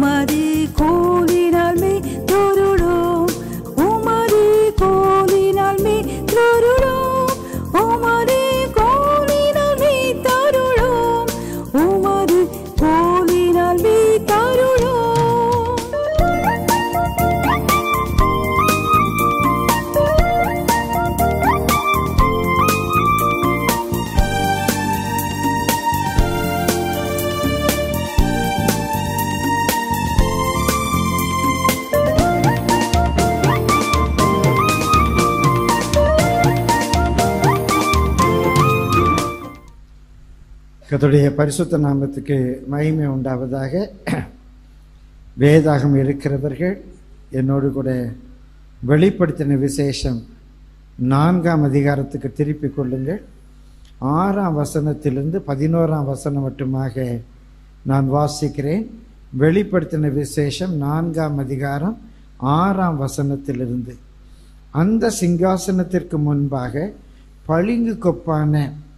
உமது கோலினால் மே தொருளோம் உமது கோலினால் மே தொருளோம் உமது கோலினால் மே தருளோம் உமது கோலினால் மே தருளோம் கர்த்தருடைய பரிசுத்த நாமத்துக்கு மகிமை உண்டாவதாக வேதாகம் இருக்கிறவர்கள் என்னோடு கூட வெளிப்படுத்தின விசேஷம் நான்காம் அதிகாரத்துக்கு திருப்பிக் கொள்ளுங்கள் ஆறாம் வசனத்திலிருந்து பதினோராம் வசனம் மட்டுமாக நான் வாசிக்கிறேன் வெளிப்படுத்தின விசேஷம் நான்காம் அதிகாரம் ஆறாம் வசனத்திலிருந்து அந்த சிங்காசனத்திற்கு முன்பாக பளிங்கு கொப்பான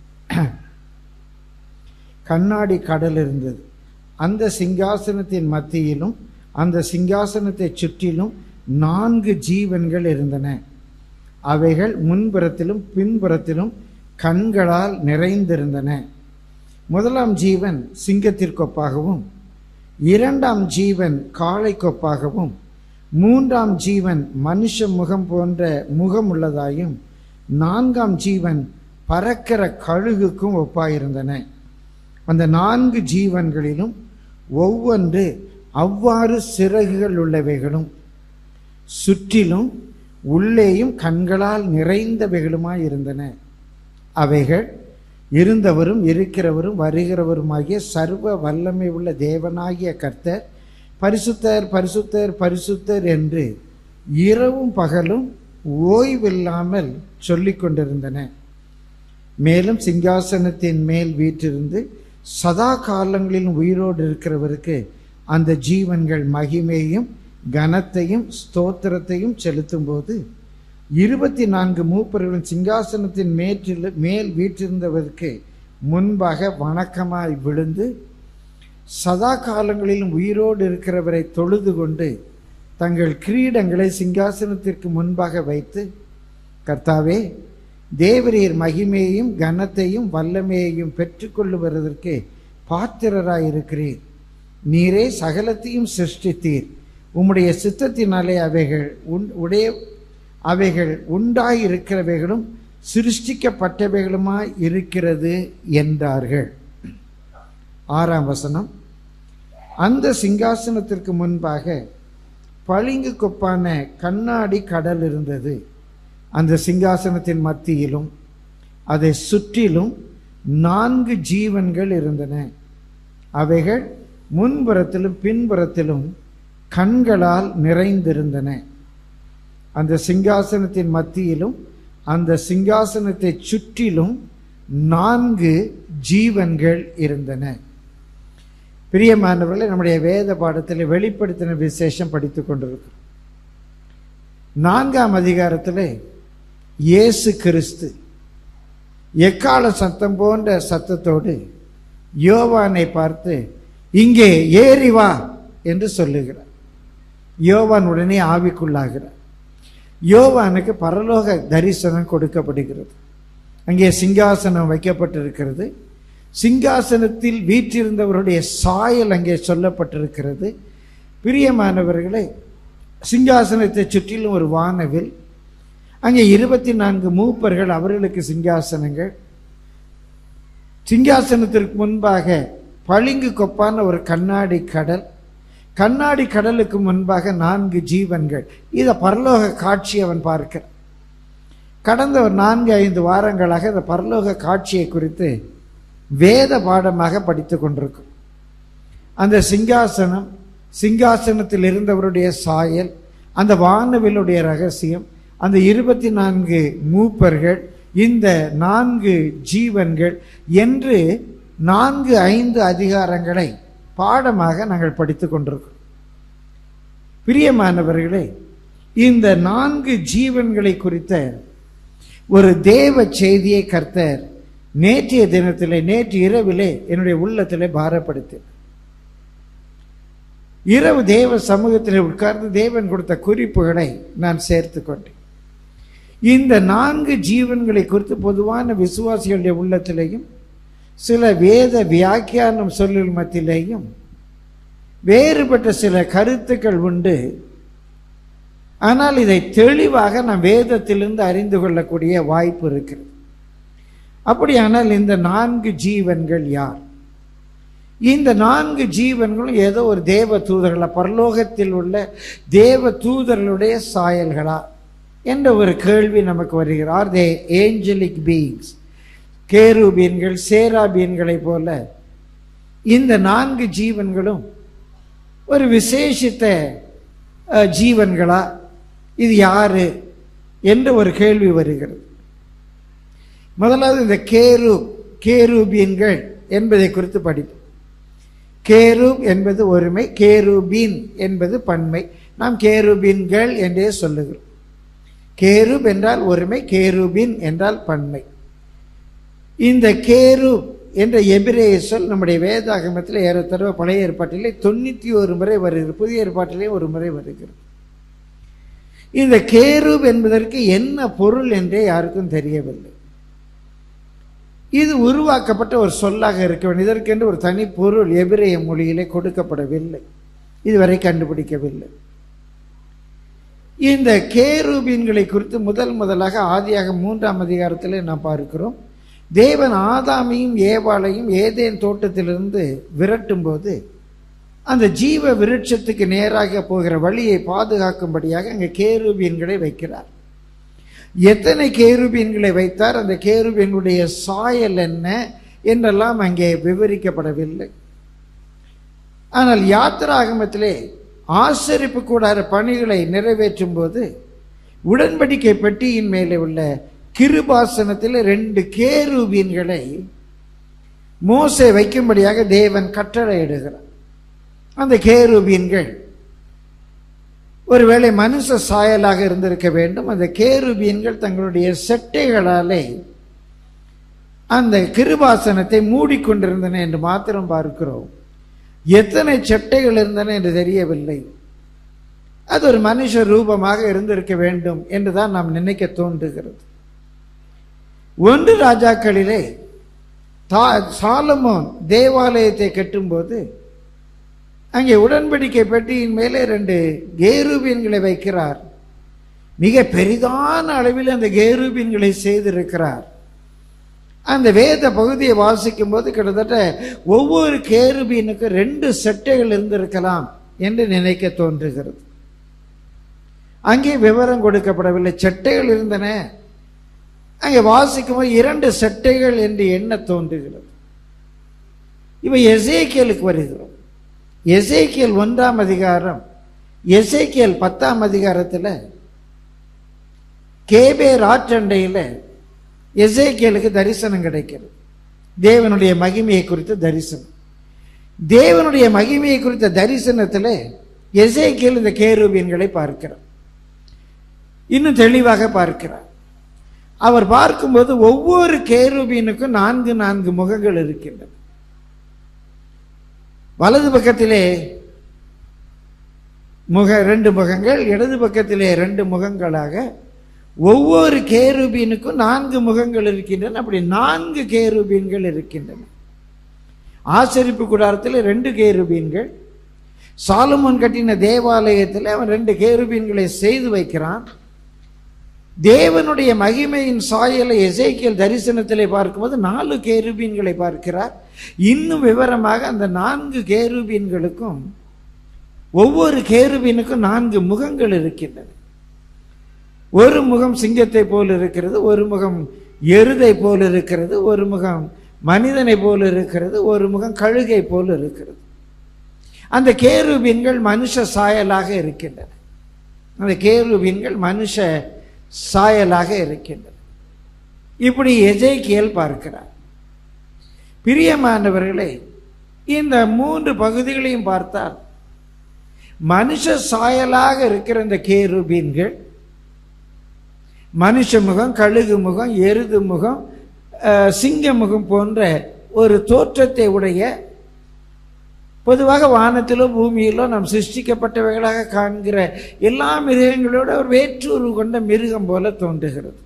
கண்ணாடி கடல் இருந்தது அந்த சிங்காசனத்தின் மத்தியிலும் அந்த சிங்காசனத்தை சுற்றிலும் நான்கு ஜீவன்கள் இருந்தன அவைகள் முன்புறத்திலும் பின்புறத்திலும் கண்களால் நிறைந்திருந்தன முதலாம் ஜீவன் சிங்கத்திற்கொப்பாகவும் இரண்டாம் ஜீவன் காளைக்கொப்பாகவும் மூன்றாம் ஜீவன் மனுஷ முகம் போன்ற முகம் உள்ளதாயும் நான்காம் ஜீவன் பறக்கிற கழுகுக்கும் ஒப்பாயிருந்தன அந்த நான்கு ஜீவன்களிலும் ஒவ்வொன்று அவ்வாறு சிறகுகள் உள்ளவைகளும் சுற்றிலும் உள்ளேயும் கண்களால் நிறைந்தவைகளுமாய் இருந்தன அவைகள் இருந்தவரும் இருக்கிறவரும் வருகிறவருமாகிய சர்வ வல்லமை உள்ள தேவனாகிய கர்த்தர் பரிசுத்தர் பரிசுத்தர் பரிசுத்தர் என்று இரவும் பகலும் ஓய்வில்லாமல் சொல்லிக் கொண்டிருந்தன மேலும் சிங்காசனத்தின் மேல் வீற்றிருந்து சதா காலங்களிலும் உயிரோடு இருக்கிறவருக்கு அந்த ஜீவன்கள் மகிமையும் கனத்தையும் ஸ்தோத்திரத்தையும் செலுத்தும்போது இருபத்தி நான்கு மூப்பர்களும் சிங்காசனத்தின் மேற்றில் மேல் வீற்றிருந்தவருக்கு முன்பாக வணக்கமாய் விழுந்து சதா காலங்களிலும் உயிரோடு இருக்கிறவரை தொழுது கொண்டு தங்கள் கிரீடங்களை சிங்காசனத்திற்கு முன்பாக வைத்து கர்த்தாவே தேவரீர் மகிமையையும் கனத்தையும் வல்லமையையும் பெற்றுக்கொள்ளுவதற்கு பாத்திரராயிருக்கிறீர் நீரே சகலத்தையும் சிருஷ்டித்தீர் உம்முடைய சித்தத்தினாலே அவைகள் உன் உடைய அவைகள் உண்டாயிருக்கிறவைகளும் சிருஷ்டிக்கப்பட்டவைகளுமாய் இருக்கிறது என்றார்கள் ஆறாம் வசனம் அந்த சிங்காசனத்திற்கு முன்பாக பளிங்கு கொப்பான கண்ணாடி கடல் இருந்தது அந்த சிங்காசனத்தின் மத்தியிலும் அதை சுற்றிலும் நான்கு ஜீவன்கள் இருந்தன அவைகள் முன்புறத்திலும் பின்புறத்திலும் கண்களால் நிறைந்திருந்தன அந்த சிங்காசனத்தின் மத்தியிலும் அந்த சிங்காசனத்தை சுற்றிலும் நான்கு ஜீவன்கள் இருந்தன பிரியமானவர்களை நம்முடைய வேத பாடத்தில் வெளிப்படுத்தின விசேஷம் படித்துக் கொண்டிருக்கிறோம் நான்காம் அதிகாரத்தில் இயேசு கிறிஸ்து எக்கால சத்தம் போன்ற சத்தத்தோடு யோவானை பார்த்து இங்கே ஏறி வா என்று சொல்லுகிறார் யோவான் உடனே ஆவிக்குள்ளாகிறார் யோவானுக்கு பரலோக தரிசனம் கொடுக்கப்படுகிறது அங்கே சிங்காசனம் வைக்கப்பட்டிருக்கிறது சிங்காசனத்தில் வீற்றிருந்தவருடைய சாயல் அங்கே சொல்லப்பட்டிருக்கிறது பிரியமானவர்களே சிங்காசனத்தை சுற்றிலும் ஒரு வானவில் அங்கே இருபத்தி நான்கு மூப்பர்கள் அவர்களுக்கு சிங்காசனங்கள் சிங்காசனத்திற்கு முன்பாக பளிங்கு கொப்பான ஒரு கண்ணாடி கடல் கண்ணாடி கடலுக்கு முன்பாக நான்கு ஜீவன்கள் இதை பரலோக காட்சி அவன் பார்க்கிறான் கடந்த ஒரு நான்கு ஐந்து வாரங்களாக இந்த பரலோக காட்சியை குறித்து வேத பாடமாக படித்து கொண்டிருக்கும் அந்த சிங்காசனம் சிங்காசனத்தில் இருந்தவருடைய சாயல் அந்த வானவிலுடைய ரகசியம் அந்த இருபத்தி நான்கு மூப்பர்கள் இந்த நான்கு ஜீவன்கள் என்று நான்கு ஐந்து அதிகாரங்களை பாடமாக நாங்கள் படித்து கொண்டிருக்கிறோம் பிரியமானவர்களே இந்த நான்கு ஜீவன்களை குறித்த ஒரு தேவ செய்தியை கர்த்தர் நேற்றைய தினத்திலே நேற்று இரவிலே என்னுடைய உள்ளத்திலே பாரப்படுத்தி இரவு தேவ சமூகத்தில் உட்கார்ந்து தேவன் கொடுத்த குறிப்புகளை நான் சேர்த்து கொண்டேன் இந்த நான்கு ஜீவன்களை குறித்து பொதுவான விசுவாசிகளுடைய உள்ளத்திலேயும் சில வேத வியாக்கியானம் சொல்லில் மத்தியிலேயும் வேறுபட்ட சில கருத்துக்கள் உண்டு ஆனால் இதை தெளிவாக நாம் வேதத்திலிருந்து அறிந்து கொள்ளக்கூடிய வாய்ப்பு இருக்கிறது அப்படியானால் இந்த நான்கு ஜீவன்கள் யார் இந்த நான்கு ஜீவன்களும் ஏதோ ஒரு தேவ தூதர்களா பரலோகத்தில் உள்ள தேவ தூதர்களுடைய சாயல்களா என்ற ஒரு கேள்வி நமக்கு வருகிறார் தே ஏஞ்சலிக் பீயிங்ஸ் கேருபீன்கள் சேராபீன்களை போல இந்த நான்கு ஜீவன்களும் ஒரு விசேஷித்த அஹ், ஜீவன்களா இது யாரு என்ற ஒரு கேள்வி வருகிறது முதலாவது இந்த கேரு கேருபீன்கள் என்பதை குறித்து படிப்போம் கேரூப் என்பது ஒருமை கேருபீன் என்பது பன்மை நாம் கேருபீன்கள் என்றே சொல்லுகிறோம் கேருப் என்றால் ஒருமை கேருபீன் என்றால் பன்மை இந்த கேருப் என்ற எபிரேய சொல் நம்முடைய வேதாகமத்தில் ஏறத்தடவை பழைய ஏற்பாட்டிலே தொண்ணூற்றி ஒரு முறை வருகிறது புதிய ஏற்பாட்டிலே ஒரு முறை வருகிறது இந்த கேருப் என்பதற்கு என்ன பொருள் என்றே யாருக்கும் தெரியவில்லை இது உருவாக்கப்பட்ட ஒரு சொல்லாக இருக்க வேண்டும் இதற்கென்று ஒரு தனி பொருள் எபிரேய மொழியிலே கொடுக்கப்படவில்லை இதுவரை கண்டுபிடிக்கவில்லை இந்த கேருபீன்களை குறித்து முதல் முதலாக ஆதியாக மூன்றாம் அதிகாரத்திலே நாம் பார்க்கிறோம் தேவன் ஆதாமையும் ஏவாளையும் ஏதேன் தோட்டத்திலிருந்து விரட்டும் போது அந்த ஜீவ விருட்சத்துக்கு நேராக போகிற வழியை பாதுகாக்கும்படியாக அங்கே கேருபீன்களை வைக்கிறார் எத்தனை கேருபீன்களை வைத்தார் அந்த கேருபீனுடைய சாயல் என்ன என்றெல்லாம் அங்கே விவரிக்கப்படவில்லை ஆனால் யாத்திராகமத்திலே ஆசரிப்பு கூடார பணிகளை நிறைவேற்றும் போது உடன்படிக்கை பெட்டியின் மேலே உள்ள கிருபாசனத்தில் ரெண்டு கேருபீன்களை மோசே வைக்கும்படியாக தேவன் கட்டளையிடுகிறார் அந்த கேருபீன்கள் ஒருவேளை மனுஷ சாயலாக இருந்திருக்க வேண்டும் அந்த கேருபீன்கள் தங்களுடைய செட்டைகளாலே அந்த கிருபாசனத்தை மூடிக்கொண்டிருந்தன என்று மாத்திரம் பார்க்கிறோம் எத்தனை செட்டைகள் இருந்தன என்று தெரியவில்லை அது ஒரு மனுஷ ரூபமாக இருந்திருக்க வேண்டும் என்றுதான் நாம் நினைக்க தோன்றுகிறது ஒன்று ராஜாக்களிலே தா சாலமோன் தேவாலயத்தை கட்டும்போது அங்கே உடன்படிக்கை பெட்டியின் மேலே ரெண்டு கேருபீன்களை வைக்கிறார் மிக பெரிதான அளவில் அந்த கேருபீன்களை செய்திருக்கிறார் அந்த வேத பகுதியை வாசிக்கும் போது கிட்டத்தட்ட ஒவ்வொரு கேருபீனுக்கும் ரெண்டு செட்டைகள் இருந்திருக்கலாம் என்று நினைக்க தோன்றுகிறது அங்கே விவரம் கொடுக்கப்படவில்லை செட்டைகள் இருந்தன அங்கே வாசிக்கும் போது இரண்டு செட்டைகள் என்று எண்ண தோன்றுகிறது இவை எசேக்கியலுக்கு வருகிறோம் எசேக்கியல் ஒன்றாம் அதிகாரம் எசேக்கியல் பத்தாம் அதிகாரத்தில் கேபேர் ஆற்றண்டையில் எசேக்கியலுக்கு தரிசனம் கிடைக்கிறது தேவனுடைய மகிமையை குறித்த தரிசனம் தேவனுடைய மகிமையை குறித்த தரிசனத்தில் எசேக்கியல் இந்த கேருபீன்களை பார்க்கிறார் இன்னும் தெளிவாக பார்க்கிறார் அவர் பார்க்கும்போது ஒவ்வொரு கேருபீனுக்கும் நான்கு நான்கு முகங்கள் இருக்கின்றன வலது பக்கத்திலே முக ரெண்டு முகங்கள் இடது பக்கத்திலே ரெண்டு முகங்களாக ஒவ்வொரு கேருபீனுக்கும் நான்கு முகங்கள் இருக்கின்றன அப்படி நான்கு கேருபீன்கள் இருக்கின்றன ஆசரிப்பு கூடாரத்தில் ரெண்டு கேருபீன்கள் சாலமோன் கட்டின தேவாலயத்தில் அவன் ரெண்டு கேருபீன்களை செய்து வைக்கிறான் தேவனுடைய மகிமையின் சாயலை எசேக்கியல் தரிசனத்திலே பார்க்கும்போது நாலு கேருபீன்களை பார்க்கிறார் இன்னும் விவரமாக அந்த நான்கு கேருபீன்களுக்கும் ஒவ்வொரு கேருபீனுக்கும் நான்கு முகங்கள் இருக்கின்றன ஒரு முகம் சிங்கத்தை போல் இருக்கிறது ஒரு முகம் எருதை போல் இருக்கிறது ஒரு முகம் மனிதனை போல் இருக்கிறது ஒரு முகம் கழுகை போல் இருக்கிறது அந்த கேருபீன்கள் மனுஷ சாயலாக இருக்கின்றன அந்த கேருபீன்கள் மனுஷ சாயலாக இருக்கின்றன இப்படி எஜேக்கியல் பார்க்கிறார் பிரியமானவர்களே இந்த மூன்று பகுதிகளையும் பார்த்தால் மனுஷ சாயலாக இருக்கிற இந்த கேருபீன்கள் மனுஷ முகம் கழுகு முகம் எருது முகம் அஹ், சிங்க முகம் போன்ற ஒரு தோற்றத்தை உடைய பொதுவாக வானத்திலோ பூமியிலோ நாம் சிருஷ்டிக்கப்பட்டவைகளாக காண்கிற எல்லா மிருகங்களோட ஒரு வேற்றுருவு கொண்ட மிருகம் போல தோன்றுகிறது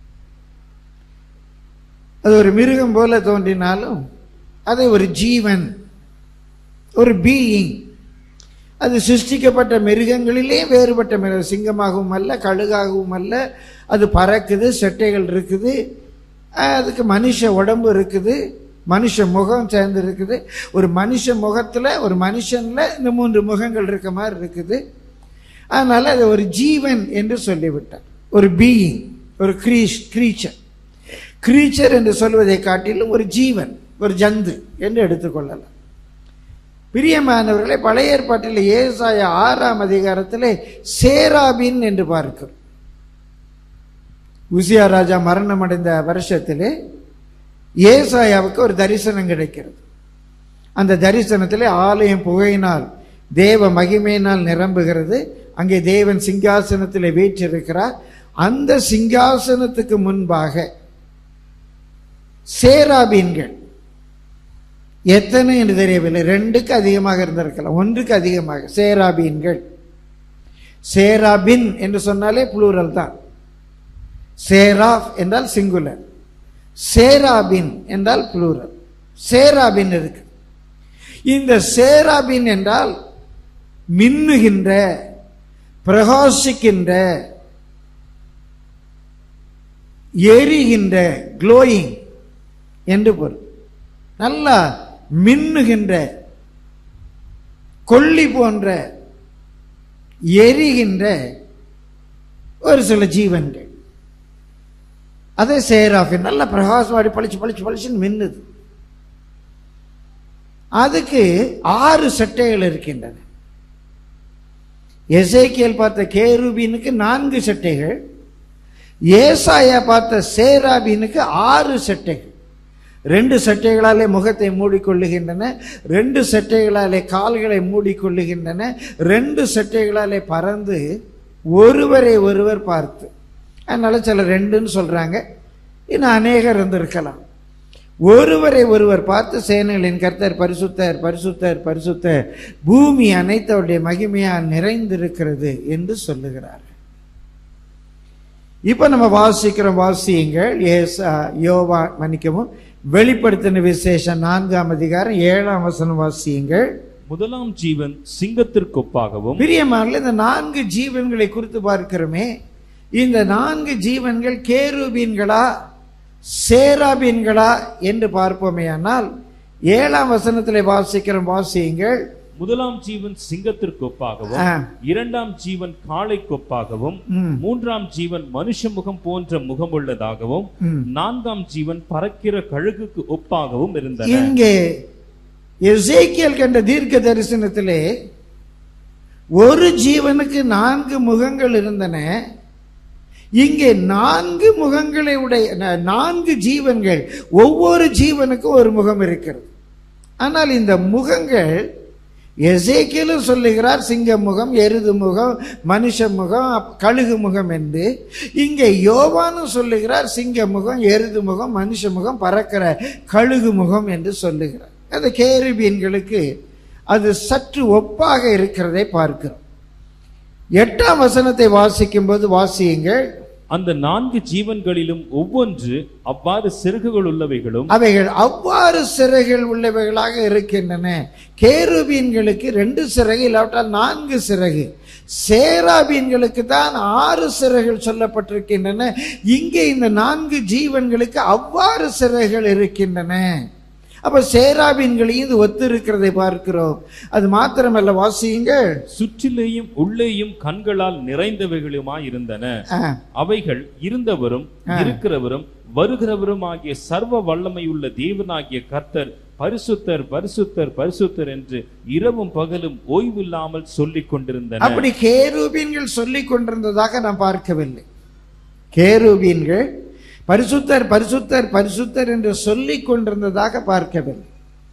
அது ஒரு மிருகம் போல தோன்றினாலும் அது ஒரு ஜீவன் ஒரு பீயிங் அது சிருஷ்டிக்கப்பட்ட மிருகங்களிலே வேறுபட்ட மிருகம் சிங்கமாகவும் அல்ல கழுகாகவும் அல்ல அது பறக்குது செட்டைகள் இருக்குது அதுக்கு மனுஷ உடம்பு இருக்குது மனுஷ முகம் சேர்ந்து இருக்குது ஒரு மனுஷ முகத்தில் ஒரு மனுஷனில் இந்த மூன்று முகங்கள் இருக்க மாதிரி இருக்குது அதனால் அது ஒரு ஜீவன் என்று சொல்லிவிட்டார் ஒரு பீயிங் ஒரு க்ரீஷ் கிரீச்சர் கிரீச்சர் என்று சொல்வதை காட்டிலும் ஒரு ஜீவன் ஒரு ஜந்து என்று எடுத்துக்கொள்ளலாம் பிரியமானவர்களை பழைய ஏற்பாட்டில் ஏசாய ஆறாம் அதிகாரத்தில் சேராபின் என்று பார்க்கிறோம் உசியா ராஜா மரணம் அடைந்த வருஷத்திலே ஏசாயாவுக்கு ஒரு தரிசனம் கிடைக்கிறது அந்த தரிசனத்திலே ஆலயம் புகையினால் தேவ மகிமையினால் நிரம்புகிறது அங்கே தேவன் சிங்காசனத்தில் வீற்றிருக்கிறார் அந்த சிங்காசனத்துக்கு முன்பாக சேராபீன்கள் எத்தனை என்று தெரியவில்லை ரெண்டுக்கு அதிகமாக இருந்திருக்கலாம் ஒன்றுக்கு அதிகமாக சேராபீன்கள் சேராபின் என்று சொன்னாலே புளூரல் தான் சேராப் என்றால் சிங்குலர் சேராபின் என்றால் புளூரல் சேராபின் இருக்கு இந்த சேராபின் என்றால் மின்னுகின்ற பிரகாசிக்கின்ற எரிகின்ற க்ளோயிங் என்று பொருள் நல்லா மின்னுகின்ற கொல்லி போன்ற எரிகின்ற ஒரு சில ஜீவன்கள் அதே சேராஃபின் நல்ல பிரகாசமாடி பளிச்சு பளிச்சு பளிச்சுன்னு மின்னுது அதுக்கு ஆறு சட்டைகள் இருக்கின்றன எசேக்கியல் பார்த்த கேருபீனுக்கு நான்கு சட்டைகள் ஏசாயா பார்த்த சேராபீனுக்கு ஆறு சட்டைகள் ரெண்டு சட்டைகளாலே முகத்தை மூடிக்கொள்ளுகின்றன ரெண்டு சட்டைகளாலே கால்களை மூடிக்கொள்ளுகின்றன ரெண்டு சட்டைகளாலே பறந்து ஒருவரை ஒருவர் பார்த்து அதனால சில ரெண்டுன்னு சொல்றாங்க இன்னும் அநேகர் இருந்திருக்கலாம் ஒருவரை ஒருவர் பார்த்து சேனைகளின் கர்த்தர் பரிசுத்தர் பரிசுத்தர் பரிசுத்தர் பூமி அனைத்தவருடைய மகிமையால் நிறைந்திருக்கிறது என்று சொல்லுகிறார் இப்ப நம்ம வாசிக்கிறோம் வாசியுங்கள் ஏசா யோவா மன்னிக்கவும் வெளிப்படுத்தின விசேஷம் நான்காம் அதிகாரம் ஏழாம் வசனம் வாசியுங்கள் முதலாம் ஜீவன் சிங்கத்திற்கொப்பாகவும் பிரியமான இந்த நான்கு ஜீவன்களை குறித்து பார்க்கிறோமே இந்த நான்கு ஜீவன்கள் கேருபீன்களா சேராபீன்களா என்று பார்ப்போமே ஆனால் ஏழாம் வசனத்திலே வாசிக்கிறோம் வாசியுங்கள் முதலாம் ஜீவன் சிங்கத்திற்கொப்பாகவும் ஆ. இரண்டாம் ஜீவன் காளை கொப்பாகவும் ம். மூன்றாம் ஜீவன் மனுஷ முகம் போன்ற முகமுள்ளதாகவும் ம். நான்காம் ஜீவன் பறக்கிற கழுகுக்கு ஒப்பாகவும் இருந்தன இங்கே எசேக்கியல் கண்ட தீர்க்க தரிசனத்திலே ஒரு ஜீவனுக்கு நான்கு முகங்கள் இருந்தன இங்கே நான்கு முகங்களை உடைய நா- நான்கு ஜீவன்கள் ஒவ்வொரு ஜீவனுக்கும் ஒரு முகம் இருக்கிறது ஆனால் இந்த முகங்கள் எசேக்கியலும் சொல்லுகிறார் சிங்க முகம் எருது முகம் மனுஷ முகம் அப்- கழுகு முகம் என்று இங்கே யோவானும் சொல்லுகிறார் சிங்க முகம் எருது முகம் மனுஷ முகம் பறக்கிற கழுகு முகம் என்று சொல்லுகிறார் அந்த கேருபீன்களுக்கு அது சற்று ஒப்பாக இருக்கிறதை பார்க்கிறோம் எட்டாம் வசனத்தை வாசிக்கும் போது வாசியுங்கள் அந்த நான்கு ஜீவன்களிலும் ஒவ்வொன்று அவ்வாறு சிறகுகள் உள்ளவைகளும் அவைகள் அவ்வாறு சிறைகள் உள்ளவைகளாக இருக்கின்றன கேருபீன்களுக்கு ரெண்டு சிறகு இல்லாவிட்டால் நான்கு சிறகு சேராபீன்களுக்கு தான் ஆறு சிறைகள் சொல்லப்பட்டிருக்கின்றன இங்கே இந்த நான்கு ஜீவன்களுக்கு அவ்வாறு சிறைகள் இருக்கின்றன அப்ப சேராபீன்களையும் இது ஒத்து இருக்கிறதை பார்க்கிறோம் அது மாத்திரமல்ல வாசியுங்கள் சுற்றிலேயும் உள்ளேயும் கண்களால் நிறைந்தவைகளுமாய் இருந்தன ஆ, அவைகள் இருந்தவரும் இருக்கிறவரும் வருகிறவரும் ஆகிய சர்வ வல்லமையுள்ள தேவனாகிய கர்த்தர் பரிசுத்தர் பரிசுத்தர் பரிசுத்தர் என்று இரவும் பகலும் ஓய்வில்லாமல் சொல்லிக் கொண்டிருந்தன அப்படி கேருபீன்கள் சொல்லிக் கொண்டிருந்ததாக நான் பார்க்கவில்லை கேருபீன்கள் பரிசுத்தர் பரிசுத்தர் பரிசுத்தர் என்று சொல்லிக் கொண்டிருந்ததாக பார்க்கவில்லை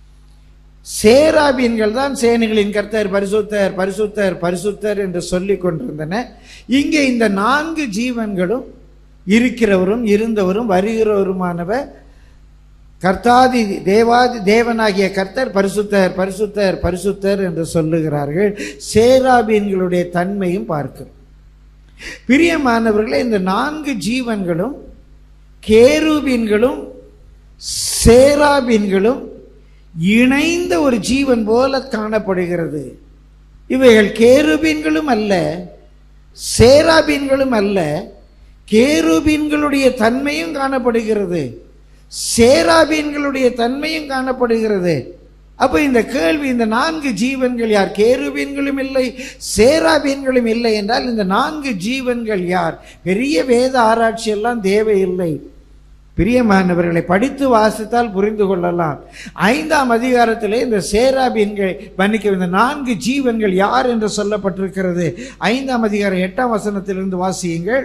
சேராபீன்கள் தான் சேனைகளின் கர்த்தர் பரிசுத்தர் பரிசுத்தர் பரிசுத்தர் என்று சொல்லிக் கொண்டிருந்தன இங்கே இந்த நான்கு ஜீவன்களும் இருக்கிறவரும் இருந்தவரும் வருகிறவருமானவர் கர்த்தாதி தேவாதி தேவனாகிய கர்த்தர் பரிசுத்தர் பரிசுத்தர் பரிசுத்தர் என்று சொல்லுகிறார்கள் சேராபீன்களுடைய தன்மையும் பார்க்கிறோம் பிரியமானவர்களே இந்த நான்கு ஜீவன்களும் கேருபீன்களும் சேராபீன்களும் இணைந்த ஒரு ஜீவன் போல காணப்படுகிறது இவைகள் கேருபீன்களும் அல்ல சேராபீன்களும் அல்ல கேருபீன்களுடைய தன்மையும் காணப்படுகிறது சேராபீன்களுடைய தன்மையும் காணப்படுகிறது அப்ப இந்த கேள்வி இந்த நான்கு ஜீவன்கள் யார் கேருபீன்களும் இல்லை சேராபீன்களும் இல்லை என்றால் இந்த நான்கு ஜீவன்கள் யார் பெரிய வேத ஆராய்ச்சி எல்லாம் தேவையில்லை பிரியமானவர்களை படித்து வாசித்தால் புரிந்து கொள்ளலாம் ஐந்தாம் அதிகாரத்திலே இந்த சேராபீன்கள் மன்னிக்க இந்த நான்கு ஜீவன்கள் யார் என்று சொல்லப்பட்டிருக்கிறது ஐந்தாம் அதிகாரம் எட்டாம் வசனத்திலிருந்து வாசியுங்கள்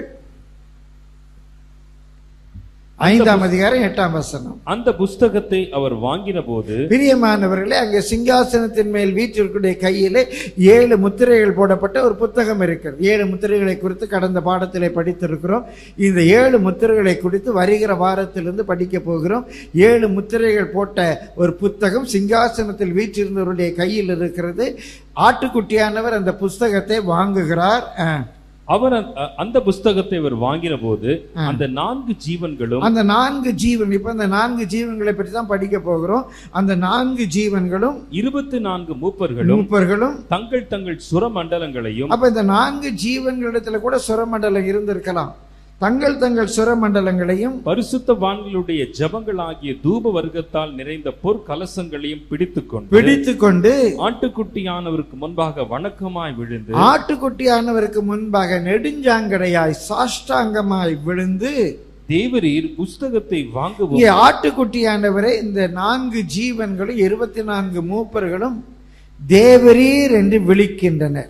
ஐந்தாம் அதிகாரம் எட்டாம் வசனம் அந்த புஸ்தகத்தை அவர் வாங்கின போது பிரியமானவர்களே அங்கே சிங்காசனத்தின் மேல் வீற்றிருக்கூடிய கையிலே ஏழு முத்திரைகள் போடப்பட்ட ஒரு புத்தகம் இருக்கிறது ஏழு முத்திரைகளை குறித்து கடந்த பாடத்திலே படித்திருக்கிறோம் இந்த ஏழு முத்திரைகளை குறித்து வருகிற வாரத்திலிருந்து படிக்க போகிறோம் ஏழு முத்திரைகள் போட்ட ஒரு புத்தகம் சிங்காசனத்தில் வீற்றிருந்தவருடைய கையில் இருக்கிறது ஆட்டுக்குட்டியானவர் அந்த புஸ்தகத்தை வாங்குகிறார் ஆ. அவர் அந்த- அந்த புஸ்தகத்தை அவர் வாங்கின போது அந்த நான்கு ஜீவன்களும் அந்த நான்கு ஜீவன் இப்ப அந்த நான்கு ஜீவன்களை பற்றி தான் படிக்க போகிறோம் அந்த நான்கு ஜீவன்களும் இருபத்தி நான்கு மூப்பர்களும் மூப்பர்களும் தங்கள் தங்கள் சுரமண்டலங்களையும் அப்ப இந்த நான்கு ஜீவன்களிடத்துல கூட சுரமண்டலம் இருந்திருக்கலாம் தங்கள் தங்கள் சுரமண்டலங்களையும் பரிசுத்தவான்களுடைய ஜபங்களாகிய தூப வர்க்கத்தால் நிறைந்த பொற்கலசங்களையும் பிடித்துக்கொண்டு பிடித்து கொண்டு ஆட்டுக்குட்டியானவருக்கு முன்பாக வணக்கமாய் விழுந்து ஆட்டுக்குட்டியானவருக்கு முன்பாக நெடுஞ்சாங்கடையாய் சாஷ்டாங்கமாய் விழுந்து தேவரீர் புஸ்தகத்தை வாங்கவும் இங்கே ஆட்டுக்குட்டியானவரை இந்த நான்கு ஜீவன்களும் இருபத்தி நான்கு மூப்பர்களும் தேவரீர் என்று விழிக்கின்றனர்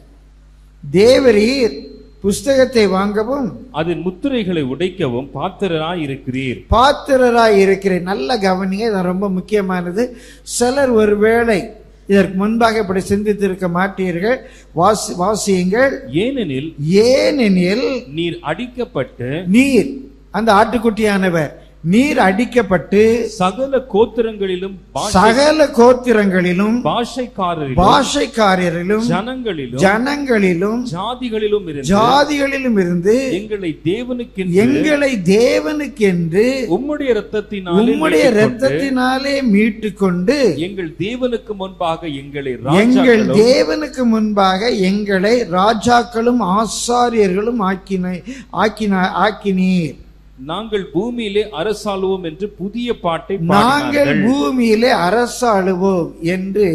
தேவரீர் புஸ்தகத்தை வாங்கவும் அதன் முத்திரைகளை உடைக்கவும் பாத்திரராய் இருக்கிறீர் பாத்திரராய் இருக்கிறேன் நல்ல கவனிங்க இது ரொம்ப முக்கியமானது சிலர் ஒருவேளை இதற்கு முன்பாக இப்படி சிந்தித்திருக்க மாட்டீர்கள் வாசி வாசியுங்கள் ஏனெனில் ஏனெனில் நீர் அடிக்கப்பட்டு நீர் அந்த ஆட்டுக்குட்டியானவர் நீர் அடிக்கப்பட்டு சகல கோத்திரங்களிலும் பாஷை- சகல கோத்திரங்களிலும் பாஷைக்காரரிலும் பாஷைக்காரரிலும் ஜனங்களிலும் ஜனங்களிலும் ஜாதிகளிலும் இருந்து ஜாதிகளிலும் இருந்து எங்களை தேவனுக்கு எங்களை தேவனுக்கென்று உம்முடைய இரத்தத்தினாலே உம்முடைய மீட்டுக்கொண்டு, இரத்தத்தினாலே மீட்டு கொண்டு எங்கள் தேவனுக்கு முன்பாக எங்களை எங்கள் ராஜாக்களும் தேவனுக்கு முன்பாக எங்களை ராஜாக்களும் ஆசாரியர்களும் ஆக்கின ஆக்கின ஆக்கினீர் நாங்கள் பூமியிலே அரசாளுவோம் என்று புதிய பாட்டை நாங்கள் பாடினார்கள் பூமியிலே அரசாளுவோம் என்று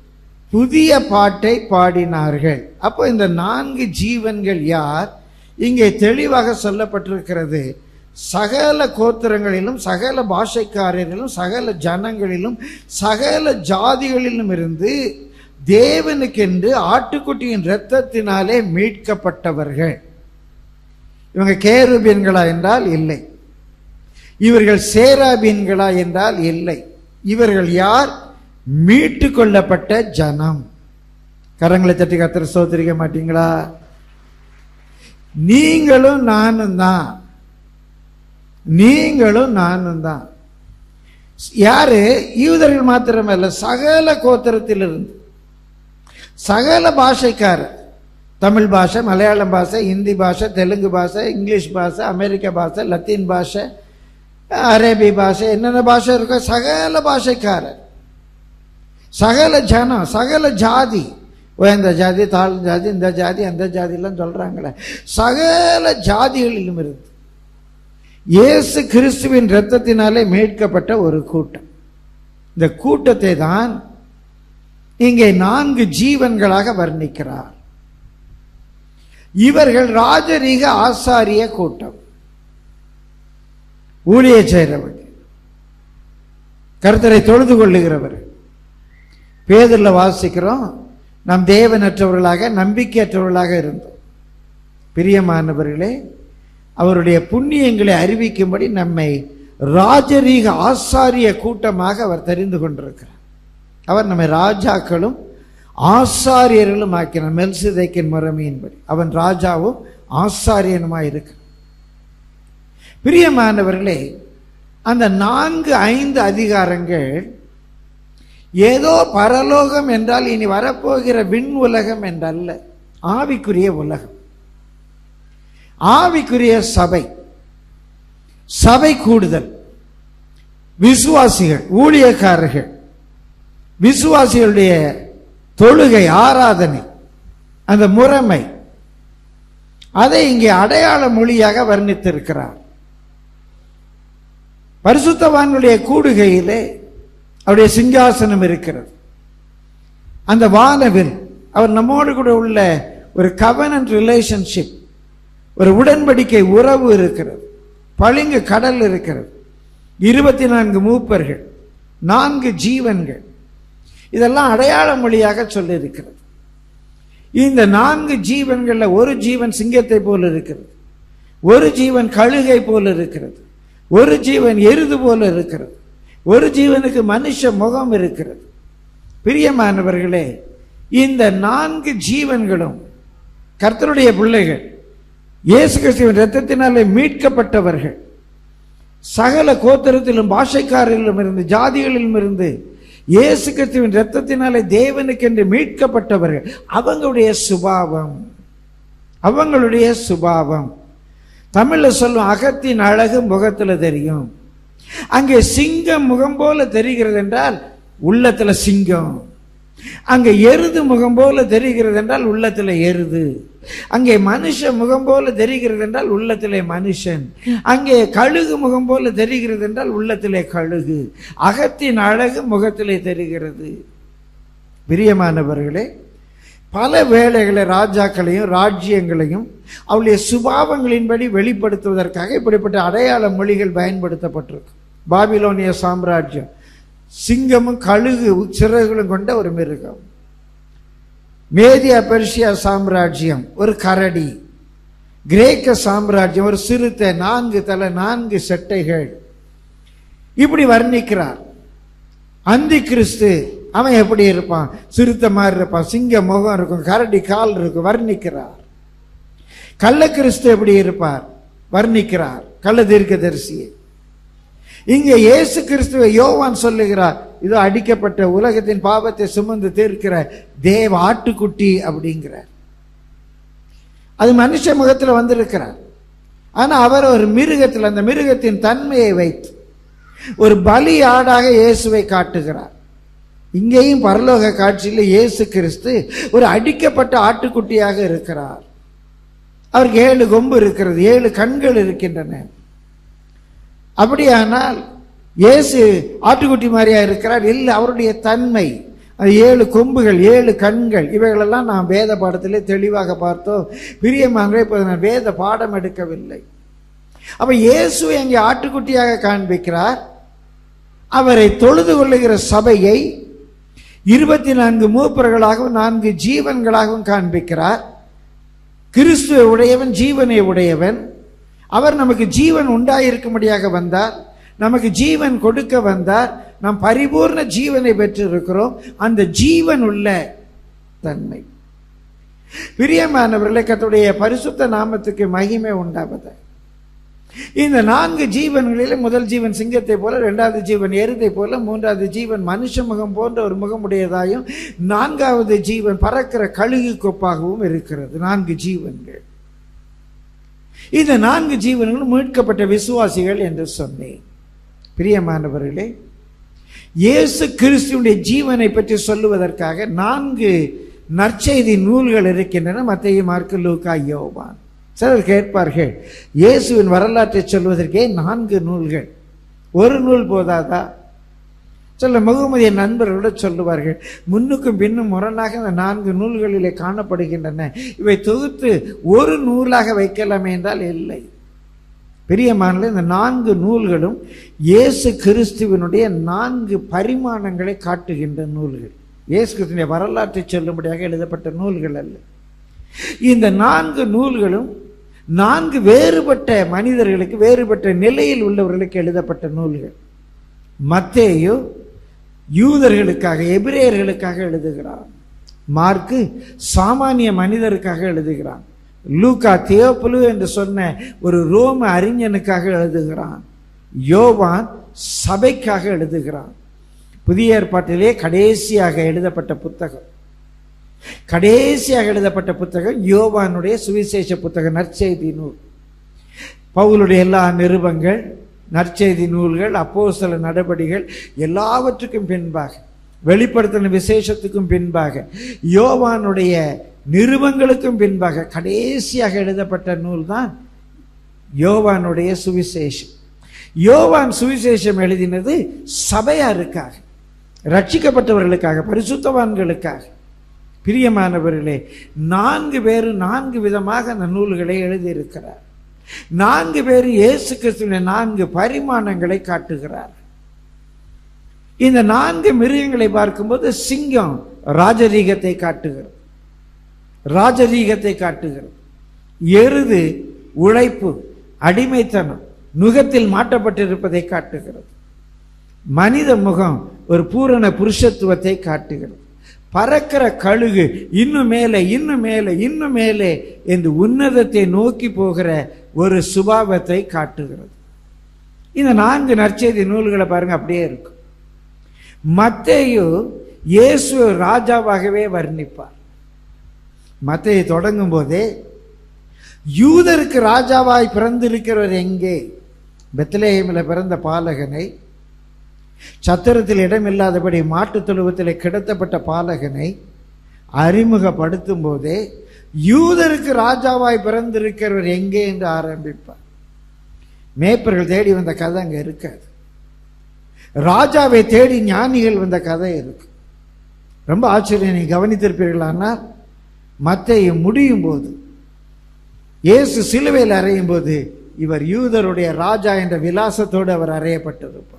புதிய பாட்டை பாடினார்கள் அப்போ இந்த நான்கு ஜீவன்கள் யார் இங்கே தெளிவாக சொல்லப்பட்டிருக்கிறது சகல கோத்திரங்களிலும் சகல பாஷைக்காரரிலும் சகல ஜனங்களிலும் சகல ஜாதிகளிலும் இருந்து தேவனுக்கென்று ஆட்டுக்குட்டியின் இரத்தத்தினாலே மீட்கப்பட்டவர்கள் இவங்க கேருபீன்களா என்றால் இல்லை இவர்கள் சேராபீன்களா என்றால் இல்லை இவர்கள் யார் மீட்டு கொள்ளப்பட்ட ஜனம் கரங்களை தட்டி கத்திர சோதரிக்க மாட்டீங்களா நீங்களும் நானும் தான் நீங்களும் நானும் தான் யாரு யூதர்கள் மாத்திரமல்ல சகல கோத்திரத்திலிருந்து சகல பாஷைக்காரர் தமிழ் பாஷை மலையாளம் பாஷை ஹிந்தி பாஷை தெலுங்கு பாஷை இங்கிலீஷ் பாஷை அமெரிக்க பாஷை லத்தீன் பாஷை அரேபி பாஷை என்னென்ன பாஷை இருக்கோ சகல பாஷைக்காரர் சகல ஜனம் சகல ஜாதி உயர்ந்த ஜாதி தாழ்ந்த ஜாதி இந்த ஜாதி அந்த ஜாதிலாம் சொல்றாங்களே சகல ஜாதிகளிலும் இருந்து இயேசு கிறிஸ்துவின் இரத்தத்தினாலே மீட்கப்பட்ட ஒரு கூட்டம் இந்த கூட்டத்தை தான் இங்கே நான்கு ஜீவன்களாக வர்ணிக்கிறார் இவர்கள் ராஜரீக ஆசாரிய கூட்டம் ஊழிய செய்கிறவர்கள் கர்த்தரை தொழுது கொள்ளுகிறவர்கள் பேதரில் வாசிக்கிறோம் நம் தேவனற்றவர்களாக நம்பிக்கையற்றவர்களாக இருந்தோம் பிரியமானவர்களே அவருடைய புண்ணியங்களை அறிவிக்கும்படி நம்மை ராஜரீக ஆசாரிய கூட்டமாக அவர் தெரிந்து கொண்டிருக்கிறார் அவர் நம்மை ராஜாக்களும் ஆசாரியர்களும் ஆக்கினார் மெல்சிதைக்கின் முறைமையின்படி அவன் ராஜாவும் ஆசாரியனுமாய் இருக்கிறான் பிரியமானவர்களே அந்த நான்கு ஐந்து அதிகாரங்கள் ஏதோ பரலோகம் என்றால் இனி வரப்போகிற விண் உலகம் என்றல்ல ஆவிக்குரிய உலகம் ஆவிக்குரிய சபை சபை கூடுதல் விசுவாசிகள் ஊழியக்காரர்கள் விசுவாசிகளுடைய தொழுகை ஆராதனை அந்த முறைமை அதை இங்கே அடையாள மொழியாக வர்ணித்திருக்கிறார் பரிசுத்தவான்களுடைய கூடுகையிலே அவருடைய சிங்காசனம் இருக்கிறது அந்த வானவில் அவர் நம்மோடு கூட உள்ள ஒரு கவனன்ட் ரிலேஷன்ஷிப் ஒரு உடன்படிக்கை உறவு இருக்கிறது பளிங்கு கடல் இருக்கிறது இருபத்தி நான்கு மூப்பர்கள் நான்கு ஜீவன்கள் இதெல்லாம் அடையாள மொழியாக சொல்லியிருக்கிறது இந்த நான்கு ஜீவன்கள்ல ஒரு ஜீவன் சிங்கத்தை போல இருக்கிறது ஒரு ஜீவன் கழுகை போல இருக்கிறது ஒரு ஜீவன் எருது போல இருக்கிறது ஒரு ஜீவனுக்கு மனுஷ முகம் இருக்கிறது பிரியமானவர்களே இந்த நான்கு ஜீவன்களும் கர்த்தருடைய பிள்ளைகள் இயேசு கிறிஸ்துவின் ரத்தத்தினாலே மீட்கப்பட்டவர்கள் சகல கோத்திரத்திலும் பாஷைக்காரிலும் இருந்து ஜாதிகளிலும் இருந்து இயேசு கிறிஸ்துவின் ரத்தத்தினாலே தேவனுக்கென்று மீட்கப்பட்டவர்கள் அவங்களுடைய சுபாவம் அவங்களுடைய சுபாவம் தமிழ்ல சொல்லும் அகத்தின் அழகு முகத்துல தெரியும் அங்கே சிங்கம் முகம் போல தெரிகிறது என்றால் உள்ளத்துல சிங்கம் அங்கே எருது முகம் போல தெரிகிறது என்றால் உள்ளத்துல எருது அங்கே மனுஷ முகம் போல தெரிகிறது என்றால் உள்ளத்திலே மனுஷன் அங்கே கழுகு முகம் போல தெரிகிறது என்றால் உள்ளத்திலே கழுகு அகத்தின் அழகு முகத்திலே தெரிகிறது பிரியமானவர்களே பல வேளைகளை ராஜாக்களையும் ராஜ்யங்களையும் அவளுடைய சுபாவங்களின்படி வெளிப்படுத்துவதற்காக இப்படிப்பட்ட அடையாள மொழிகள் பயன்படுத்தப்பட்டிருக்கு பாபிலோனிய சாம்ராஜ்யம் சிங்கமும் கழுகு சிறகுகளும் கொண்ட ஒரு மிருகம் மேதியா பெர்ஷியா சாம்ராஜ்யம் ஒரு கரடி கிரேக்க சாம்ராஜ்யம் ஒரு சிறுத்தை நான்கு தலை நான்கு செட்டைகள் இப்படி வர்ணிக்கிறார் அந்தி கிறிஸ்து அவன் எப்படி இருப்பான் சிறுத்தை மாதிரி இருப்பான் சிங்க முகம் இருக்கும் கரடி கால் இருக்கும் வர்ணிக்கிறார் கள்ள கிறிஸ்து எப்படி இருப்பார் வர்ணிக்கிறார் கள்ள தீர்க்கதரிசியை இங்கே இயேசு கிறிஸ்துவை யோவான் சொல்லுகிறார் இது அடிக்கப்பட்ட உலகத்தின் பாவத்தை சுமந்து தீர்க்கிற தேவ ஆட்டுக்குட்டி அப்படிங்கிறார் அது மனுஷ முகத்தில் வந்திருக்கிறார் ஆனா அவர் ஒரு மிருகத்தில் அந்த மிருகத்தின் தன்மையை வைத்து ஒரு பலி ஆடாக இயேசுவை காட்டுகிறார் இங்கேயும் பரலோக காட்சியில் இயேசு கிறிஸ்து ஒரு அடிக்கப்பட்ட ஆட்டுக்குட்டியாக இருக்கிறார் அவருக்கு ஏழு கொம்பு இருக்கிறது ஏழு கண்கள் இருக்கின்றன அப்படியானால் இயேசு ஆட்டுக்குட்டி மாதிரியா இருக்கிறார் இல்லை அவருடைய தன்மை அது ஏழு கொம்புகள் ஏழு கண்கள் இவைகளெல்லாம் நாம் வேத பாடத்திலே தெளிவாக பார்த்தோம் பிரியமாக இப்போ நான் வேத பாடம் எடுக்கவில்லை அப்ப இயேசு அங்கே ஆட்டுக்குட்டியாக காண்பிக்கிறார் அவரை தொழுது கொள்ளுகிற சபையை இருபத்தி நான்கு மூப்பர்களாகவும் நான்கு ஜீவன்களாகவும் காண்பிக்கிறார் கிறிஸ்துவை உடையவன் ஜீவனை உடையவன் அவர் நமக்கு ஜீவன் உண்டாயிருக்கும்படியாக வந்தார் நமக்கு ஜீவன் கொடுக்க வந்தார் நாம் பரிபூர்ண ஜீவனை பெற்றிருக்கிறோம் அந்த ஜீவன் உள்ள தன்மை பிரியமானவர்களே கத்துடைய பரிசுத்த நாமத்துக்கு மகிமை உண்டாவது இந்த நான்கு ஜீவன்களிலே முதல் ஜீவன் சிங்கத்தை போல இரண்டாவது ஜீவன் எருதை போல மூன்றாவது ஜீவன் மனுஷ முகம் போன்ற ஒரு முகமுடையதாயும் நான்காவது ஜீவன் பறக்கிற கழுகு கொப்பாகவும் இருக்கிறது நான்கு ஜீவன்கள் இந்த நான்கு ஜீவன்களும் மீட்கப்பட்ட விசுவாசிகள் என்று சொன்னேன் பிரியமானவர்களே இயேசு கிறிஸ்துடைய ஜீவனை பற்றி சொல்லுவதற்காக நான்கு நற்செய்தி நூல்கள் இருக்கின்றன மத்திய மார்க்கு லூக்கா யோவான் சிலர் கேட்பார்கள் இயேசுவின் வரலாற்றை சொல்வதற்கே நான்கு நூல்கள் ஒரு நூல் போதாதா சில முகமதிய நண்பர்களோட சொல்லுவார்கள் முன்னுக்கும் பின்னும் முரணாக இந்த நான்கு நூல்களிலே காணப்படுகின்றன இவை தொகுத்து ஒரு நூலாக வைக்கலாமே என்றால் இல்லை பெரியமானல இந்த நான்கு நூல்களும் இயேசு கிறிஸ்துவனுடைய நான்கு பரிமாணங்களை காட்டுகின்ற நூல்கள் இயேசு கிறிஸ்துவனுடைய வரலாற்றை சொல்லும்படியாக எழுதப்பட்ட நூல்கள் அல்ல இந்த நான்கு நூல்களும் நான்கு வேறுபட்ட மனிதர்களுக்கு வேறுபட்ட நிலையில் உள்ளவர்களுக்கு எழுதப்பட்ட நூல்கள் மத்தேயு யூதர்களுக்காக எபிரேயர்களுக்காக எழுதுகிறான் மார்க்கு சாமானிய மனிதருக்காக எழுதுகிறான் லூக்கா தியோப்புலு என்று சொன்ன ஒரு ரோம அறிஞனுக்காக எழுதுகிறான் யோவான் சபைக்காக எழுதுகிறான் புதிய ஏற்பாட்டிலே கடைசியாக எழுதப்பட்ட புத்தகம் கடைசியாக எழுதப்பட்ட புத்தகம் யோவானுடைய சுவிசேஷ புத்தகம் நற்செய்தி நூல் பவுலுடைய எல்லா நிருபங்கள் நற்செய்தி நூல்கள் அப்போஸ்தல நடபடிகள் எல்லாவற்றுக்கும் பின்பாக வெளிப்படுத்தின விசேஷத்துக்கும் பின்பாக யோவானுடைய நிருபங்களுக்கும் பின்பாக கடைசியாக எழுதப்பட்ட நூல் தான் யோவானுடைய சுவிசேஷம் யோவான் சுவிசேஷம் எழுதினது சபையாருக்காக ரட்சிக்கப்பட்டவர்களுக்காக பரிசுத்தவான்களுக்காக பிரியமானவர்களே நான்கு பேர் நான்கு விதமாக அந்த நூல்களை எழுதியிருக்கிறார் நான்கு பேர் இயேசு கிறிஸ்துவின் நான்கு பரிமாணங்களை காட்டுகிறார் இந்த நான்கு மிருகங்களை பார்க்கும்போது சிங்கம் ராஜரீகத்தை காட்டுகிறது ராஜரீகத்தை காட்டுகிறது எருது உழைப்பு அடிமைத்தனம் நுகத்தில் மாட்டப்பட்டிருப்பதை காட்டுகிறது மனித முகம் ஒரு பூரண புருஷத்துவத்தை காட்டுகிறது பறக்கிற கழுகு இன்னும் மேலே இன்னும் மேலே இன்னும் மேலே என்று உன்னதத்தை நோக்கி போகிற ஒரு சுபாவத்தை காட்டுகிறது இந்த நான்கு நற்செய்தி நூல்களை பாருங்க அப்படியே இருக்கும் மத்தேயு இயேசு ராஜாவாகவே வர்ணிப்பார் மத்தேயு தொடங்கும் போதே யூதருக்கு ராஜாவாய் பிறந்திருக்கிறவர் எங்கே பெத்லேஹேமில் பிறந்த பாலகனை சத்திரத்தில் இடமில்லாதபடி மாட்டுத் தொழுவத்தில் கிடத்தப்பட்ட பாலகனை அறிமுகப்படுத்தும் போதே யூதருக்கு ராஜாவாய் பிறந்திருக்கிறவர் எங்கே என்று ஆரம்பிப்பார் மேய்ப்பர்கள் தேடி வந்த கதை அங்க இருக்காது ராஜாவை தேடி ஞானிகள் வந்த கதை இருக்கு ரொம்ப ஆச்சரியம் நீ கவனித்திருப்பீர்களானால் மத்தையை முடியும் போது இயேசு சிலுவையில் அறையும் போது இவர் யூதருடைய ராஜா என்ற விலாசத்தோடு அவர் அறையப்பட்டிருப்பார்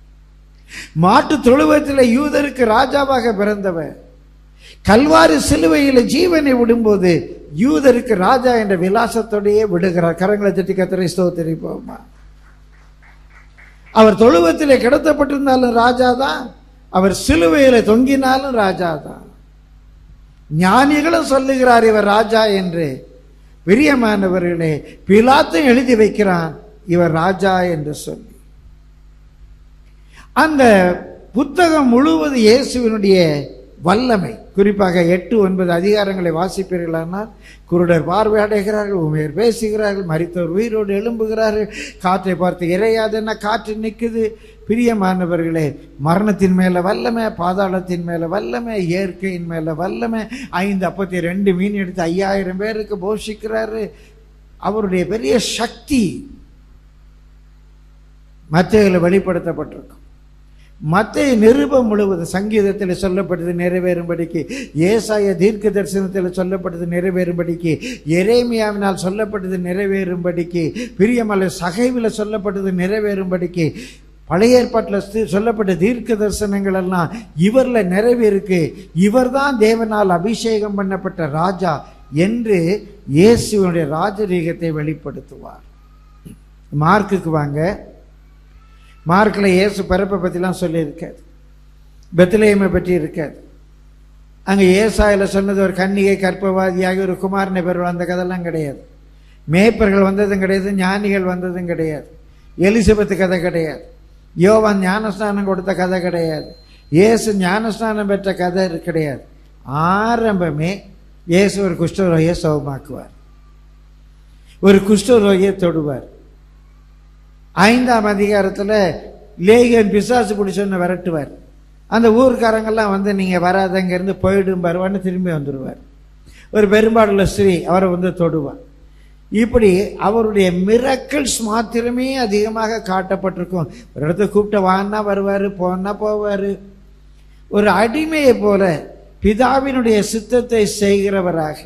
மாட்டு தொழுவத்தில் யூதருக்கு ராஜாவாக பிறந்தவர் கல்வாரி சிலுவையில் ஜீவனை விடும்போது யூதருக்கு ராஜா என்ற விலாசத்தோடையே விடுகிறார் கரங்களை தட்டி கத்திரை ஸ்தோத்திரிப்போமா அவர் தொழுவத்திலே கிடத்தப்பட்டிருந்தாலும் ராஜா தான் அவர் சிலுவையில தொங்கினாலும் ராஜா தான் ஞானிகளும் சொல்லுகிறார் இவர் ராஜா என்று பிரியமானவர்களே பிலாத்தும் எழுதி வைக்கிறான் இவர் ராஜா என்று சொல்லி அந்த புத்தகம் முழுவது இயேசுவினுடைய வல்லமை குறிப்பாக எட்டு ஒன்பது அதிகாரங்களை வாசிப்பீர்களானால் குருடர் பார்வையடைகிறார்கள் உமையர் பேசுகிறார்கள் மரித்தோர் உயிரோடு எழும்புகிறார்கள் காற்றை பார்த்து இறையாதுன்னா காற்று நிற்குது பிரியமானவர்களே மரணத்தின் மேல வல்லமை பாதாளத்தின் மேல வல்லமை இயற்கையின் மேல வல்லமை ஐந்து அப்பத்தி ரெண்டு மீன் எடுத்து ஐயாயிரம் பேருக்கு போஷிக்கிறாரு அவருடைய பெரிய சக்தி மத்தியில் வெளிப்படுத்தப்பட்டிருக்கும் மத்திய நிருபம் முழுவதும் சங்கீதத்தில் சொல்லப்பட்டது நிறைவேறும்படிக்கு ஏசாய தீர்க்க தரிசனத்தில் சொல்லப்பட்டது நிறைவேறும்படிக்கு எரேமியாவினால் சொல்லப்பட்டது நிறைவேறும்படிக்கு பிரியமலை சகைவில் சொல்லப்பட்டது நிறைவேறும்படிக்கு பழைய ஏற்பாட்டில் சொல்லப்பட்ட தீர்க்க தரிசனங்கள் எல்லாம் இவரில் நிறைவேறுக்கு இவர்தான் தேவனால் அபிஷேகம் பண்ணப்பட்ட ராஜா என்று இயேசுவனுடைய ராஜரீகத்தை வெளிப்படுத்துவார் மார்க்குக்கு வாங்க மார்க்கில் இயேசு பிறப்பை பற்றிலாம் சொல்லியிருக்காது பெத்லேயமை பற்றி இருக்காது அங்கே ஏசாயில் சொன்னது ஒரு கன்னிகை கற்பவாதியாக ஒரு குமாரனை பெறுவார் அந்த கதைலாம் கிடையாது மேய்ப்பர்கள் வந்ததும் கிடையாது ஞானிகள் வந்ததும் கிடையாது எலிசபெத் கதை கிடையாது யோவான் ஞானஸ்நானம் கொடுத்த கதை கிடையாது இயேசு ஞானஸ்நானம் பெற்ற கதை கிடையாது ஆரம்பமே இயேசு ஒரு குஷ்டரோகியை சௌமாக்குவார் ஒரு குஷ்டரோகியை தொடுவார் ஐந்தாம் அதிகாரத்தில் லேகன் பிசாசு பிடிச்சொன்னு விரட்டுவார் அந்த ஊர்க்காரங்கெல்லாம் வந்து நீங்கள் வராத இங்கேருந்து போயிடும் வருவான்னு திரும்பி வந்துடுவார் ஒரு பெரும்பாடுள்ள ஸ்ரீ அவரை வந்து தொடுவார் இப்படி அவருடைய மிரக்கல்ஸ் மாத்திரமே அதிகமாக காட்டப்பட்டிருக்கும் ஒரு இடத்த கூப்பிட்ட வான்னா வருவார் போனா போவார் ஒரு அடிமையை போல பிதாவினுடைய சித்தத்தை செய்கிறவராக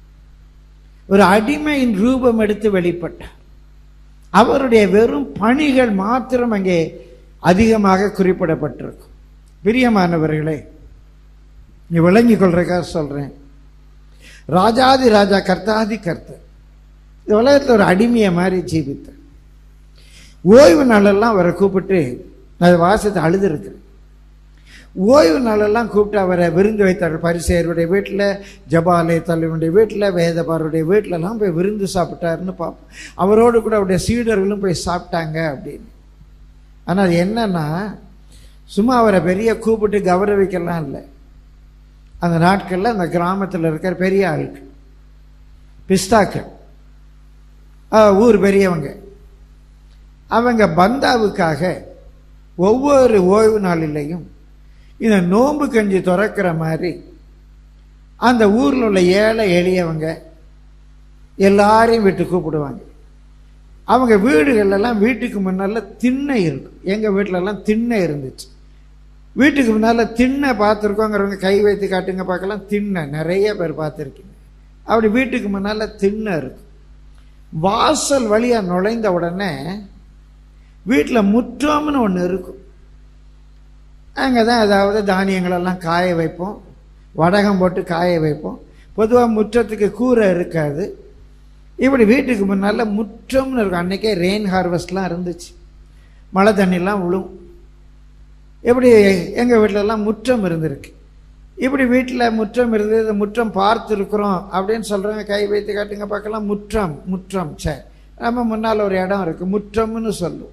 ஒரு அடிமையின் ரூபம் எடுத்து வெளிப்பட்டார் அவருடைய வெறும் பணிகள் மாத்திரம் அங்கே அதிகமாக குறிப்பிடப்பட்டிருக்கும் பிரியமானவர்களே நீ விளங்கிக் கொள்றதுக்காக சொல்றேன் ராஜாதி ராஜா கர்த்தாதி கர்த்தர் இந்த உலகத்தில் ஒரு அடிமையை மாதிரி ஜீவித்தார் ஓய்வு நாளெல்லாம் அவரை கூப்பிட்டு நான் அதை வாசத்தை அழுதுருக்கிறேன் ஓய்வு நாளெல்லாம் கூப்பிட்டு அவரை விருந்து வைத்தார் பரிசேருடைய வீட்டில் ஜபாலய தலைவனுடைய வீட்டில் வேதபாருடைய வீட்டிலலாம் போய் விருந்து சாப்பிட்டாருன்னு பார்ப்போம் அவரோடு கூட அவருடைய சீடர்களும் போய் சாப்பிட்டாங்க அப்படின்னு ஆனால் அது என்னன்னா சும்மா அவரை பெரிய கூப்பிட்டு கௌரவிக்கலாம் இல்லை அந்த நாட்களில் அந்த கிராமத்தில் இருக்கிற பெரிய ஆளுக்கு பிஸ்தாக்கள் ஆ, ஊர் பெரியவங்க அவங்க பந்தாவுக்காக ஒவ்வொரு ஓய்வு நாளிலையும் இந்த நோன்பு கஞ்சி திறக்கிற மாதிரி அந்த ஊரில் உள்ள ஏழை எளியவங்க எல்லாரையும் விட்டு கூப்பிடுவாங்க அவங்க வீடுகள்லாம் வீட்டுக்கு முன்னால திண்ணை இருக்கும் எங்கள் வீட்டிலலாம் திண்ணை இருந்துச்சு வீட்டுக்கு முன்னால் திண்ணை பார்த்துருக்கோங்கிறவங்க கை வைத்து காட்டுங்க பார்க்கலாம் திண்ணை நிறைய பேர் பார்த்துருக்கீங்க அப்படி வீட்டுக்கு முன்னால் திண்ணை இருக்கும் வாசல் வழியாக நுழைந்த உடனே வீட்டில் முற்றம்னு ஒன்று இருக்கும் அங்கே தான் ஏதாவது தானியங்களெல்லாம் காய வைப்போம் வடகம் போட்டு காய வைப்போம் பொதுவாக முற்றத்துக்கு கூரை இருக்காது இப்படி வீட்டுக்கு முன்னால் முற்றம்னு இருக்கும் அன்றைக்கே ரெயின் ஹார்வெஸ்ட்லாம் இருந்துச்சு மழை தண்ணிலாம் விழும் எப்படி எங்கள் வீட்டிலலாம் முற்றம் இருந்திருக்கு இப்படி வீட்டில் முற்றம் இருந்தது இந்த முற்றம் பார்த்துருக்குறோம் அப்படின்னு சொல்கிறவங்க கை வைத்து காட்டுங்க பார்க்கலாம் முற்றம் முற்றம் சரி நம்ம முன்னால் ஒரு இடம் இருக்குது முற்றம்னு சொல்லுவோம்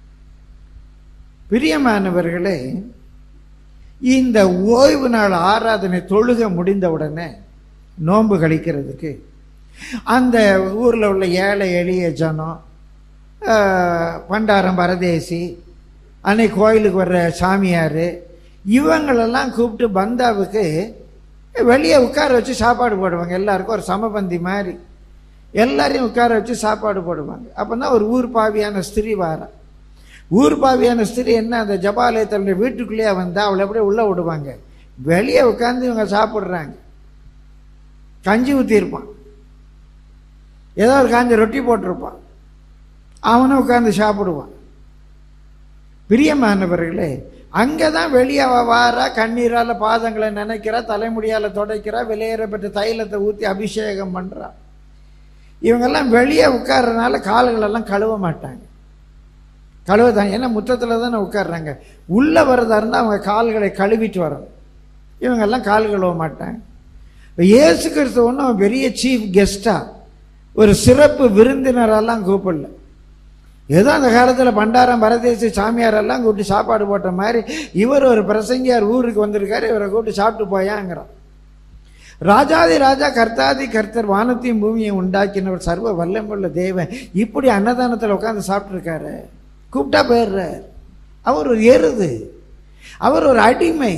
பிரியமானவர்களே இந்த ஓய்வு நாள் ஆராதனை தொழுக முடிந்த உடனே நோன்பு கழிக்கிறதுக்கு அந்த ஊரில் உள்ள ஏழை எளிய ஜனம் ஆஹ், பண்டாரம் பரதேசி அன்னைக்கு கோயிலுக்கு வர்ற சாமியார் இவங்களெல்லாம் கூப்பிட்டு பந்தாவுக்கு வெளியே உட்கார வச்சு சாப்பாடு போடுவாங்க எல்லாருக்கும் ஒரு சமபந்தி மாதிரி எல்லாரையும் உட்கார வச்சு சாப்பாடு போடுவாங்க அப்போ ஒரு ஊர் பாவியான ஸ்திரீ வாரா ஊர் பாவியான ஸ்திரீ என்ன அந்த ஜபாலயத்தினுடைய வீட்டுக்குள்ளேயே வந்தால் அவளை அப்படியே உள்ளே விடுவாங்க வெளியே உட்காந்து இவங்க சாப்பிட்றாங்க கஞ்சி ஊற்றிருப்பான் ஏதோ ஒரு காஞ்ச ரொட்டி போட்டிருப்பான் அவனும் உட்காந்து சாப்பிடுவான் பிரியமானவர்களே அங்கே தான் வெளியே அவ வாரா கண்ணீரால் பாதங்களை நினைக்கிறா தலைமுடியால் துடைக்கிறா விலையேறப்பட்ட தைலத்தை ஊற்றி அபிஷேகம் பண்ணுறா இவங்கெல்லாம் வெளியே உட்கார்றதுனால கால்களெல்லாம் கழுவ மாட்டாங்க கழுவ தான் ஏன்னா முற்றத்தில் தானே உட்கார்றாங்க உள்ளே வரதா இருந்தால் அவங்க கால்களை கழுவிட்டு வரணும் இவங்கெல்லாம் கால் கழுவ மாட்டாங்க இப்போ இயேசு கிறிஸ்து ஒன்றும் பெரிய சீஃப் கெஸ்ட்டாக ஒரு சிறப்பு விருந்தினரெல்லாம் கூப்பிடல ஏதோ அந்த காலத்தில் பண்டாரம் பரதேசி சாமியாரெல்லாம் கூப்பிட்டு சாப்பாடு போட்ட மாதிரி இவர் ஒரு பிரசங்கியார் ஊருக்கு வந்திருக்காரு இவரை கூப்பிட்டு சாப்பிட்டு போயாங்கிறான் ராஜாதி ராஜா கர்த்தாதி கர்த்தர் வானத்தையும் பூமியை உண்டாக்கினவர் சர்வ வல்லமுள்ள தேவன் இப்படி அன்னதானத்தில் உட்காந்து சாப்பிட்ருக்காரு கூப்பிட்டா போயிடுறார் அவர் ஒரு எருது அவர் ஒரு அடிமை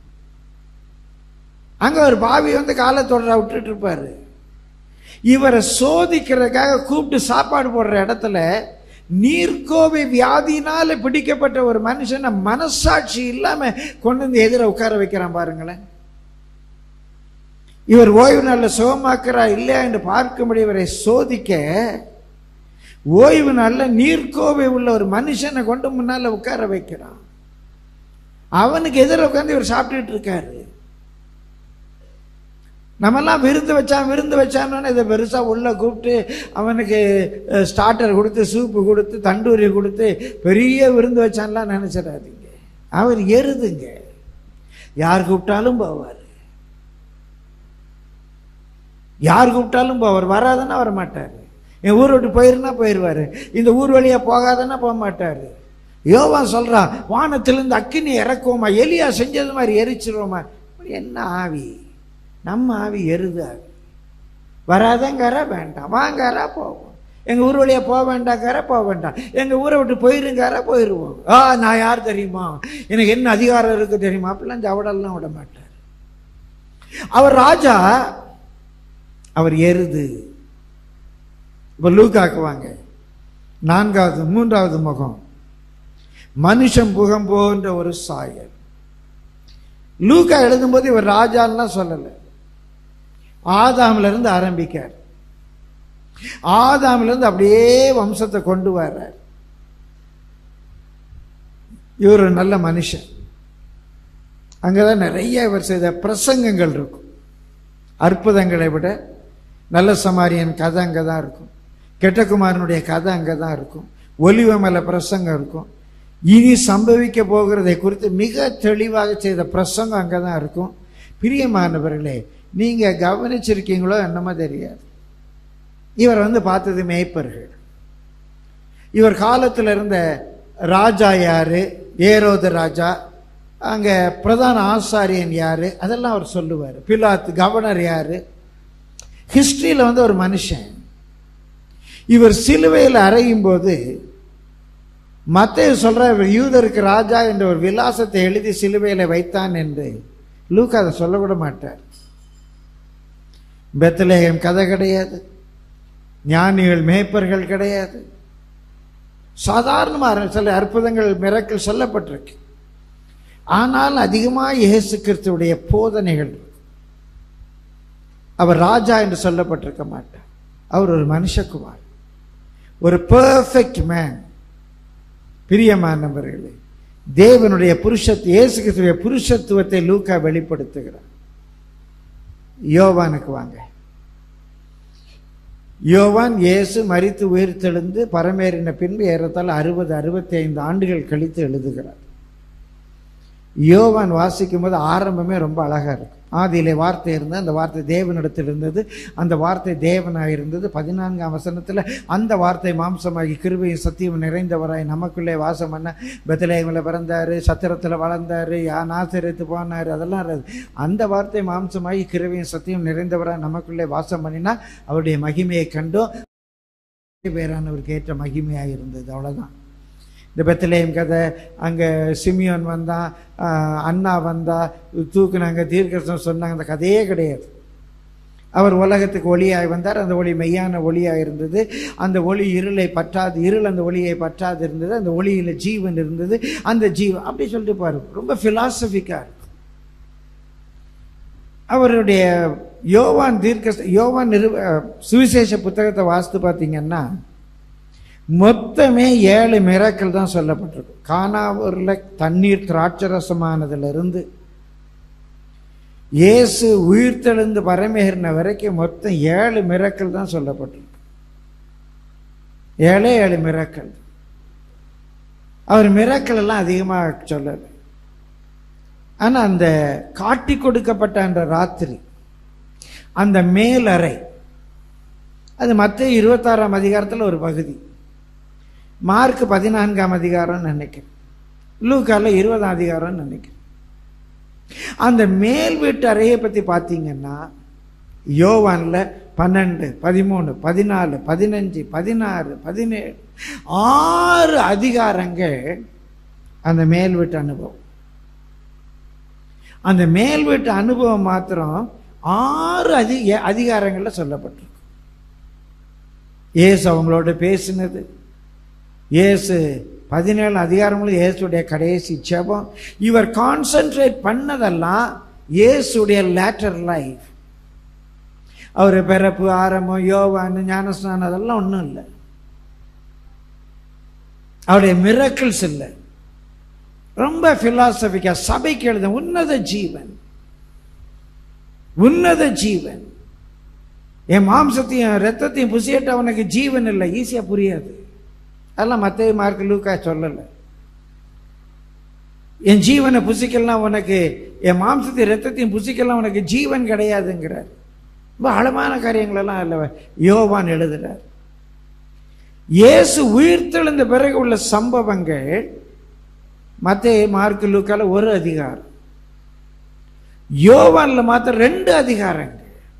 அங்க ஒரு பாவி வந்து காலை தொடர விட்டுட்டு இருப்பாரு இவரை சோதிக்கிறதுக்காக கூப்பிட்டு சாப்பாடு போடுற இடத்துல நீர்க்கோவை வியாதினால பிடிக்கப்பட்ட ஒரு மனுஷனை மனசாட்சி இல்லாம கொண்டு வந்து எதிர உட்கார வைக்கிறான் பாருங்களேன் இவர் ஓய்வு நாளில் சுகமாக்குறா இல்லையா என்று பார்க்கும்படி இவரை சோதிக்க ஓய்வு நாளில் நீர்க்கோவை உள்ள ஒரு மனுஷனை கொண்டு முன்னால உட்கார வைக்கிறான் அவனுக்கு எதிர உட்காந்து இவர் சாப்பிட்டுட்டு இருக்காரு நம்மெல்லாம் விருந்து வச்சான் விருந்து வச்சான்னு இதை பெருசாக உள்ளே கூப்பிட்டு அவனுக்கு ஸ்டார்டர் கொடுத்து சூப்பு கொடுத்து தண்டூரி கொடுத்து பெரிய விருந்து வச்சான்லாம் நினச்சிடாதீங்க அவர் எருதுங்க யார் கூப்பிட்டாலும் போவார் யார் கூப்பிட்டாலும் போவார் வராதுன்னா வர மாட்டார் என் ஊர் விட்டு போயிருந்தா போயிடுவார் இந்த ஊர் வழியாக போகாதன்னா போக மாட்டார் யோவா சொல்கிறான் வானத்திலிருந்து அக்கினி இறக்குவோமா எலியா செஞ்சது மாதிரி எரிச்சிருவோமா என்ன ஆவி நம்ம ஆவி எருது ஆவி வராதங்கார வேண்டாம் வாங்காரா போவோம் எங்கள் ஊர் வழியாக போக வேண்டாங்கார போக வேண்டாம் எங்கள் ஊரை விட்டு போயிருங்கார போயிடுவோம் ஆ நான் யார் தெரியுமா எனக்கு என்ன அதிகாரம் இருக்கு தெரியுமா அப்படிலாம் ஜவடெல்லாம் விட மாட்டார் அவர் ராஜா அவர் எருது இப்போ லூக்காக்குவாங்க நான்காவது மூன்றாவது முகம் மனுஷன் புகம் போன்ற ஒரு சாயல் லூக்கா எழுதும்போது இவர் ராஜான்லாம் சொல்லலை ஆதாம்ல இருந்து ஆரம்பிக்கார் ஆதாம்ல இருந்து அப்படியே வம்சத்தை கொண்டு வர்றார் இவர் ஒரு நல்ல மனுஷன் அங்கதான் நிறைய இவர் செய்த பிரசங்கங்கள் இருக்கும் அற்புதங்களை விட நல்ல சமாரியன் கதை அங்கே தான் இருக்கும் கெட்டகுமாரனுடைய கதை அங்கே தான் இருக்கும் ஒலிவமலை பிரசங்கம் இருக்கும் இனி சம்பவிக்க போகிறதை குறித்து மிக தெளிவாக செய்த பிரசங்கம் அங்கே தான் இருக்கும் பிரியமானவர்களே நீங்கள் கவனிச்சிருக்கீங்களோ என்னமோ தெரியாது இவர் வந்து பார்த்தது மேய்ப்பர்கள் இவர் காலத்தில் இருந்த ராஜா யாரு ஏரோது ராஜா அங்கே பிரதான ஆசாரியன் யாரு அதெல்லாம் அவர் சொல்லுவார் பிலாத்து கவர்னர் யாரு ஹிஸ்டரியில் வந்து ஒரு மனுஷன் இவர் சிலுவையில் அறையும் போது மத்தேயு சொல்ற இவர் யூதருக்கு ராஜா என்ற ஒரு விலாசத்தை எழுதி சிலுவையில வைத்தான் என்று லூக்கா அதை சொல்ல விட மாட்டார் பெத்தலேகம் கதை கிடையாது ஞானிகள் மேய்ப்பர்கள் கிடையாது சாதாரணமாக சில அற்புதங்கள் மிரக்கல் சொல்லப்பட்டிருக்கு ஆனால் அதிகமாக இயேசு கிறிஸ்துவுடைய போதனைகள் இருக்கு. அவர் ராஜா என்று சொல்லப்பட்டிருக்க மாட்டார் அவர் ஒரு மனுஷகுமார் ஒரு பெர்ஃபெக்ட் மேன் பிரியமானவர்களே தேவனுடைய புருஷத் இயேசு கிறிஸ்துடைய புருஷத்துவத்தை லூக்கா வெளிப்படுத்துகிறார் யோவானுக்கு வாங்க யோவான் இயேசு மரித்து உயிர்த்தெழுந்து பரமேறின பின்பு ஏறத்தாழ அறுபது அறுபத்தி ஐந்து ஆண்டுகள் கழித்து எழுதுகிறார் யோவான் வாசிக்கும் போது ஆரம்பமே ரொம்ப அழகா இருக்கும் ஆதியிலே வார்த்தை இருந்தது அந்த வார்த்தை தேவனிடத்தில் இருந்தது அந்த வார்த்தை தேவனாக இருந்தது பதினான்காம் வசனத்தில் அந்த வார்த்தை மாம்சமாகி கிருபையும் சத்தியம் நிறைந்தவராய் நமக்குள்ளே வாசம் பண்ண பெத்தலேகமில் பிறந்தாரு சத்திரத்தில் வளர்ந்தாரு யா நாசரித்து போனார் அதெல்லாம் இருந்தது அந்த வார்த்தை மாம்சமாகி கிருபையும் சத்தியம் நிறைந்தவராய் நமக்குள்ளே வாசம் பண்ணினா அவருடைய மகிமையை கண்டோம் பேரானவருக்கு ஏற்ற மகிமையாக இருந்தது அவ்வளவுதான் இந்த பெத்தலேயம் கதை அங்கே சிமியோன் வந்தான் ஆஹ் அண்ணா வந்தா தூக்குனாங்க தீர்க்கதரிசனம் சொன்னாங்க அந்த கதையே கிடையாது அவர் உலகத்துக்கு ஒளியாய் வந்தார் அந்த ஒளி மெய்யான ஒளியாக இருந்தது அந்த ஒளி இருளை பற்றாது இருள் அந்த ஒளியை பற்றாது இருந்தது அந்த ஒளியில் ஜீவன் இருந்தது அந்த ஜீவன் அப்படி சொல்லிட்டு பாரு ரொம்ப ஃபிலாசபிக்காக இருக்கும் அவருடைய யோவான் தீர்க்க யோவான் நிரு அஹ் சுவிசேஷ புத்தகத்தை வாசித்து பார்த்தீங்கன்னா மொத்தமே ஏழு மிராக்கள் தான் சொல்லப்பட்டிருக்கு கானாவூரில் தண்ணீர் திராட்சரசமானதிலிருந்து இயேசு உயிர்த்தெழுந்து பரமேறின வரைக்கும் மொத்தம் ஏழு மிராக்கள் தான் சொல்லப்பட்டிருக்கு ஏழே ஏழு மிராக்கள் அவர் மிராக்கள் எல்லாம் அதிகமாக சொல்லலை ஆனால் அந்த காட்டி கொடுக்கப்பட்ட அந்த ராத்திரி அந்த மேலறை அது மற்ற இருபத்தாறாம் அதிகாரத்தில் ஒரு பகுதி மார்க் பதினான்காம் அதிகாரம்னு நினைக்கிறேன் லூக்கால இருபதாம் அதிகாரம்னு நினைக்கிறேன் அந்த மேல் வீட்டு அறையை பற்றி பார்த்தீங்கன்னா யோவான்ல பன்னெண்டு பதிமூணு பதினாலு பதினஞ்சு பதினாறு பதினேழு ஆறு அதிகாரங்கள் அந்த மேல் வீட்டு அனுபவம் அந்த மேல் வீட்டு அனுபவம் மாத்திரம் ஆறு அதி அதிகாரங்களில் சொல்லப்பட்டிருக்கு இயேசு அவங்களோட பேசினது இயேசு பதினேழு அதிகாரங்களும் இயேசுடைய கடைசி ஜெபம் இவர் கான்சென்ட்ரேட் பண்ணதெல்லாம் இயேசுடைய லேட்டர் லைஃப் அவர் பிறப்பு ஆரம்பம் யோவான் ஞானஸ்நானம் அதெல்லாம் ஒன்றும் இல்லை அவருடைய மிரக்கிள்ஸ் இல்லை ரொம்ப பிலாசபிக்கா சபைக்கு எழுத உன்னத ஜீவன் உன்னத ஜீவன் என் மாம்சத்தையும் ரத்தத்தையும் புசியட்ட அவனுக்கு ஜீவன் இல்லை ஈஸியா புரியாது அதெல்லாம் மத்திய மார்க் லூக்கா சொல்லலை என் ஜீவனை புசிக்கலாம் உனக்கு என் மாம்சத்தையும் ரத்தத்தையும் புசிக்கலாம் உனக்கு ஜீவன் கிடையாதுங்கிறார் ரொம்ப ஆழமான காரியங்களெல்லாம் இல்லை யோவான் எழுதுறார் இயேசு உயிர்த்தெழுந்த பிறகு உள்ள சம்பவங்கள் மத்திய மார்க் லூக்கால ஒரு அதிகாரம் யோவான்ல மாத்திரம் ரெண்டு அதிகாரங்கள்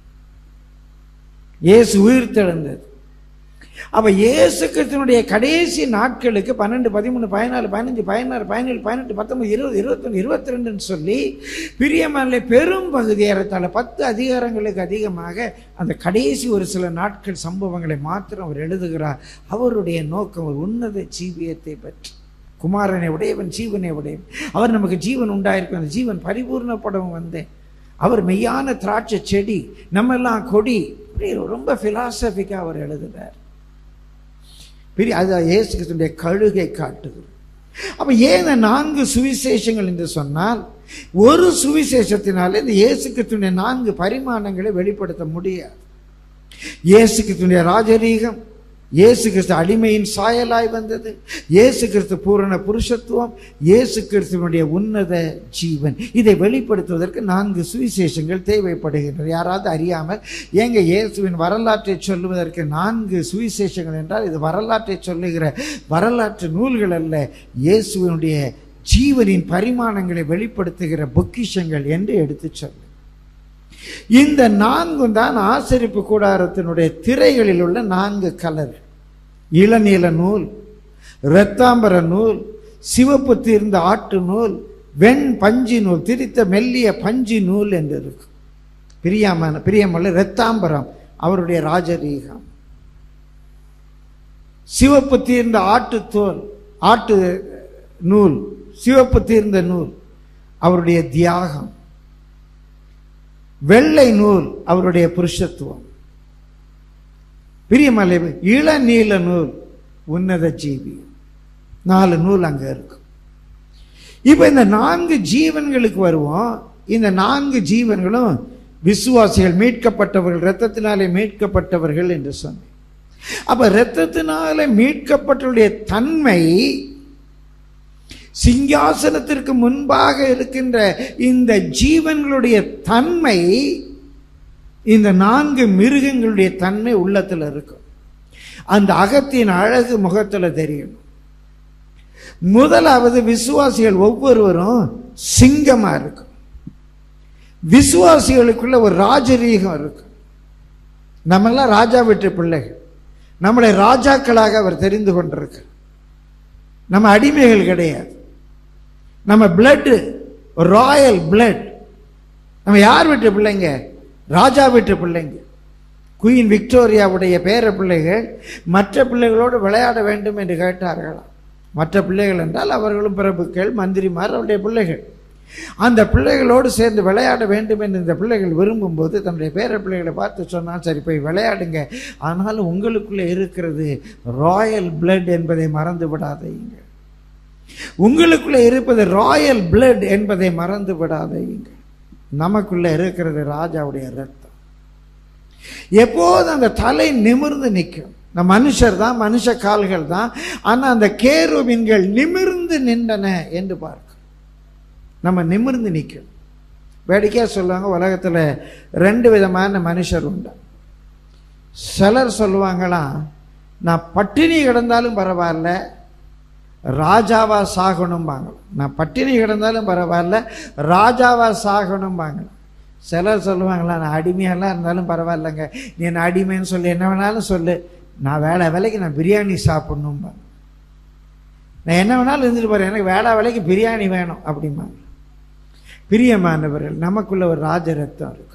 இயேசு உயிர்த்தெழுந்தது அப்ப இயேசு கிறிஸ்துவனுடைய கடைசி நாட்களுக்கு பன்னெண்டு பதிமூணு பதினாலு பதினஞ்சு பதினாறு பதினேழு பதினெட்டு பத்தொன்பது இருபது இருபத்தொன்று இருபத்தி ரெண்டுன்னு சொல்லி பிரியமான பெரும் பகுதி ஏறத்தாழ பத்து அதிகாரங்களுக்கு அதிகமாக அந்த கடைசி ஒரு சில நாட்கள் சம்பவங்களை மாத்திரம் அவர் எழுதுகிறார் அவருடைய நோக்கம் ஒரு உன்னத ஜீவியத்தை பற்றி குமாரனை உடையவன் ஜீவனை உடையவன் அவர் நமக்கு ஜீவன் உண்டாயிருக்கும் அந்த ஜீவன் பரிபூர்ணப்படவும் வந்தேன் அவர் மெய்யான திராட்சை செடி நம்ம எல்லாம் கொடி இப்படி ரொம்ப பிலாசபிக்காக அவர் எழுதுகிறார் பெரிய அது இயேசு கிறிஸ்துடைய கழுகை காட்டுகிறது அப்ப ஏன் இந்த நான்கு சுவிசேஷங்கள் என்று சொன்னால் ஒரு சுவிசேஷத்தினால இந்த இயேசு கிறிஸ்துடைய நான்கு பரிமாணங்களை வெளிப்படுத்த முடியாது இயேசு கிறிஸ்துடைய ராஜரீகம் இயேசு கிறிஸ்து அடிமையின் சாயலாய் வந்தது இயேசு கிறிஸ்து பூரண புருஷத்துவம் இயேசு கிறிஸ்துவனுடைய உன்னத ஜீவன் இதை வெளிப்படுத்துவதற்கு நான்கு சுவிசேஷங்கள் தேவைப்படுகின்றன யாராவது அறியாமல் ஏங்க இயேசுவின் வரலாற்றை சொல்லுவதற்கு நான்கு சுவிசேஷங்கள் என்றால் இது வரலாற்றை சொல்லுகிற வரலாற்று நூல்கள் அல்ல இயேசுவினுடைய ஜீவனின் பரிமாணங்களை வெளிப்படுத்துகிற பொக்கிஷங்கள் என்று எடுத்துச் சொல்லு இந்த நான்கும் தான் ஆசரிப்பு கூடாரத்தினுடைய திரைகளில் உள்ள நான்கு கலர் இளநீல நூல் இரத்தாம்பர நூல் சிவப்பு தீர்ந்த ஆட்டு நூல் வெண் பஞ்சு நூல் திரித்த மெல்லிய பஞ்சு நூல் என்று இருக்கு பிரியாம பிரியமல்ல இரத்தாம்பரம் அவருடைய ராஜரீகம் சிவப்பு தீர்ந்த ஆட்டுத்தோல் ஆட்டு நூல் சிவப்பு தீர்ந்த நூல் அவருடைய தியாகம் வெள்ளை நூல் அவருடைய புருஷத்துவம் பிரியமலை இளநீல நூல் உன்னத ஜீவி நாலு நூல் அங்க இருக்கும் இப்ப இந்த நான்கு ஜீவன்களுக்கு வருவோம் இந்த நான்கு ஜீவன்களும் விசுவாசிகள் மீட்கப்பட்டவர்கள் இரத்தத்தினாலே மீட்கப்பட்டவர்கள் என்று சொன்னேன் அப்ப இரத்தத்தினாலே மீட்கப்பட்டவருடைய தன்மை சிங்காசனத்திற்கு முன்பாக இருக்கின்ற இந்த ஜீவன்களுடைய தன்மை இந்த நான்கு மிருகங்களுடைய தன்மை உள்ளத்துல இருக்கும் அந்த அகத்தின் அழகு முகத்துல தெரியணும் முதலாவது விசுவாசிகள் ஒவ்வொருவரும் சிங்கமா இருக்கும் விசுவாசிகளுக்குள்ள ஒரு ராஜரீகம் இருக்கு நம்மெல்லாம் ராஜா வீட்டு பிள்ளைகள் நம்மளை ராஜாக்களாக அவர் தெரிந்து கொண்டிருக்கிறார் நம்ம அடிமைகள் கிடையாது நம்ம பிளட் ராயல் பிளட் நம்ம யார் வீட்டு பிள்ளைங்க ராஜா வீட்டு பிள்ளைங்க குயின் விக்டோரியாவுடைய பேர பிள்ளைகள் மற்ற பிள்ளைகளோடு விளையாட வேண்டும் என்று கேட்டார்களாம் மற்ற பிள்ளைகள் என்றால் அவர்களும் பிரபுக்கள் மந்திரிமார் அவருடைய பிள்ளைகள் அந்த பிள்ளைகளோடு சேர்ந்து விளையாட வேண்டும் என்று இந்த பிள்ளைகள் விரும்பும்போது தன்னுடைய பேர பிள்ளைகளை பார்த்து சொன்னால் சரி போய் விளையாடுங்க ஆனாலும் உங்களுக்குள்ளே இருக்கிறது ராயல் பிளட் என்பதை மறந்து விடாதீங்க உங்களுக்குள்ள இருப்பது ராயல் பிளட் என்பதை மறந்து விடாதீங்க நமக்குள்ள இருக்கிறது ராஜாவுடைய ரத்தம் எப்போதும் அந்த தலை நிமிர்ந்து நிற்கும் இந்த மனுஷர் தான் மனுஷ கால்கள் தான் ஆனா அந்த கேருவின்கள் நிமிர்ந்து நின்றன என்று பார்க்கும் நம்ம நிமிர்ந்து நிற்கும் வேடிக்கையா சொல்லுவாங்க உலகத்துல ரெண்டு விதமான மனுஷர் உண்டு சிலர் சொல்லுவாங்களாம் நான் பட்டினி கிடந்தாலும் பரவாயில்ல ராஜாவா சாகணும்பாங்க நான் பட்டினி கிடந்தாலும் பரவாயில்ல ராஜாவா சாகணும்பாங்க சிலர் சொல்லுவாங்களா நான் அடிமையெல்லாம் இருந்தாலும் பரவாயில்லைங்க நீ என்ன அடிமைன்னு சொல்லி என்ன வேணாலும் சொல்லு நான் வேலை வேலைக்கு நான் பிரியாணி சாப்பிடணும்பாங்க நான் என்ன வேணாலும் இருந்துட்டு போறேன் எனக்கு வேலை வேலைக்கு பிரியாணி வேணும் அப்படிம்பாங்க பிரியமானவர்கள் நமக்குள்ள ஒரு ராஜ ரத்தம் இருக்கும்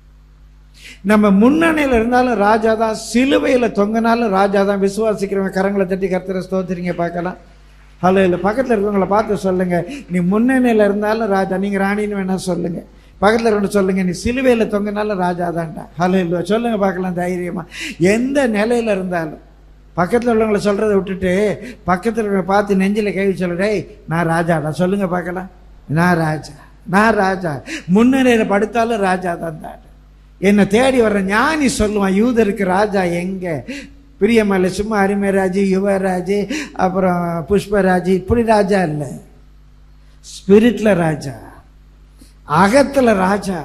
நம்ம முன்னணியில் இருந்தாலும் ராஜா தான் சிலுவையில் தொங்கினாலும் ராஜா தான் விசுவாசிக்கிறவங்க கரங்களை தட்டி கர்த்தரை ஸ்தோத்திரிங்க பார்க்கலாம் ஹலோ இல்லை பக்கத்தில் இருக்கவங்களை பார்த்து சொல்லுங்க நீ முன்னணியில் இருந்தாலும் ராஜா நீங்கள் ராணின்னு வேணா சொல்லுங்க பக்கத்தில் ரெண்டு சொல்லுங்க நீ சிலுவையில் தொங்கினாலும் ராஜா தான்டா ஹலோ இல்லை சொல்லுங்க பார்க்கலாம் தைரியமா எந்த நிலையில இருந்தாலும் பக்கத்தில் உள்ளவங்களை சொல்றதை விட்டுட்டு பக்கத்தில் இருக்கிறவங்க பார்த்து நெஞ்சில கை சொல்ல டேய் நான் ராஜாடா சொல்லுங்க பார்க்கலாம் நான் ராஜா நான் ராஜா முன்னணியில் படுத்தாலும் ராஜா தான் தான் என்னை தேடி வர்ற ஞானி சொல்லுவான் யூதருக்கு ராஜா எங்க பிரியமல்ல சும்மா அரிமராஜ் யுவராஜ் அப்புறம் புஷ்பராஜ் இப்படி ராஜா இல்லை ஸ்பிரிட்ல ராஜா அகத்துல ராஜா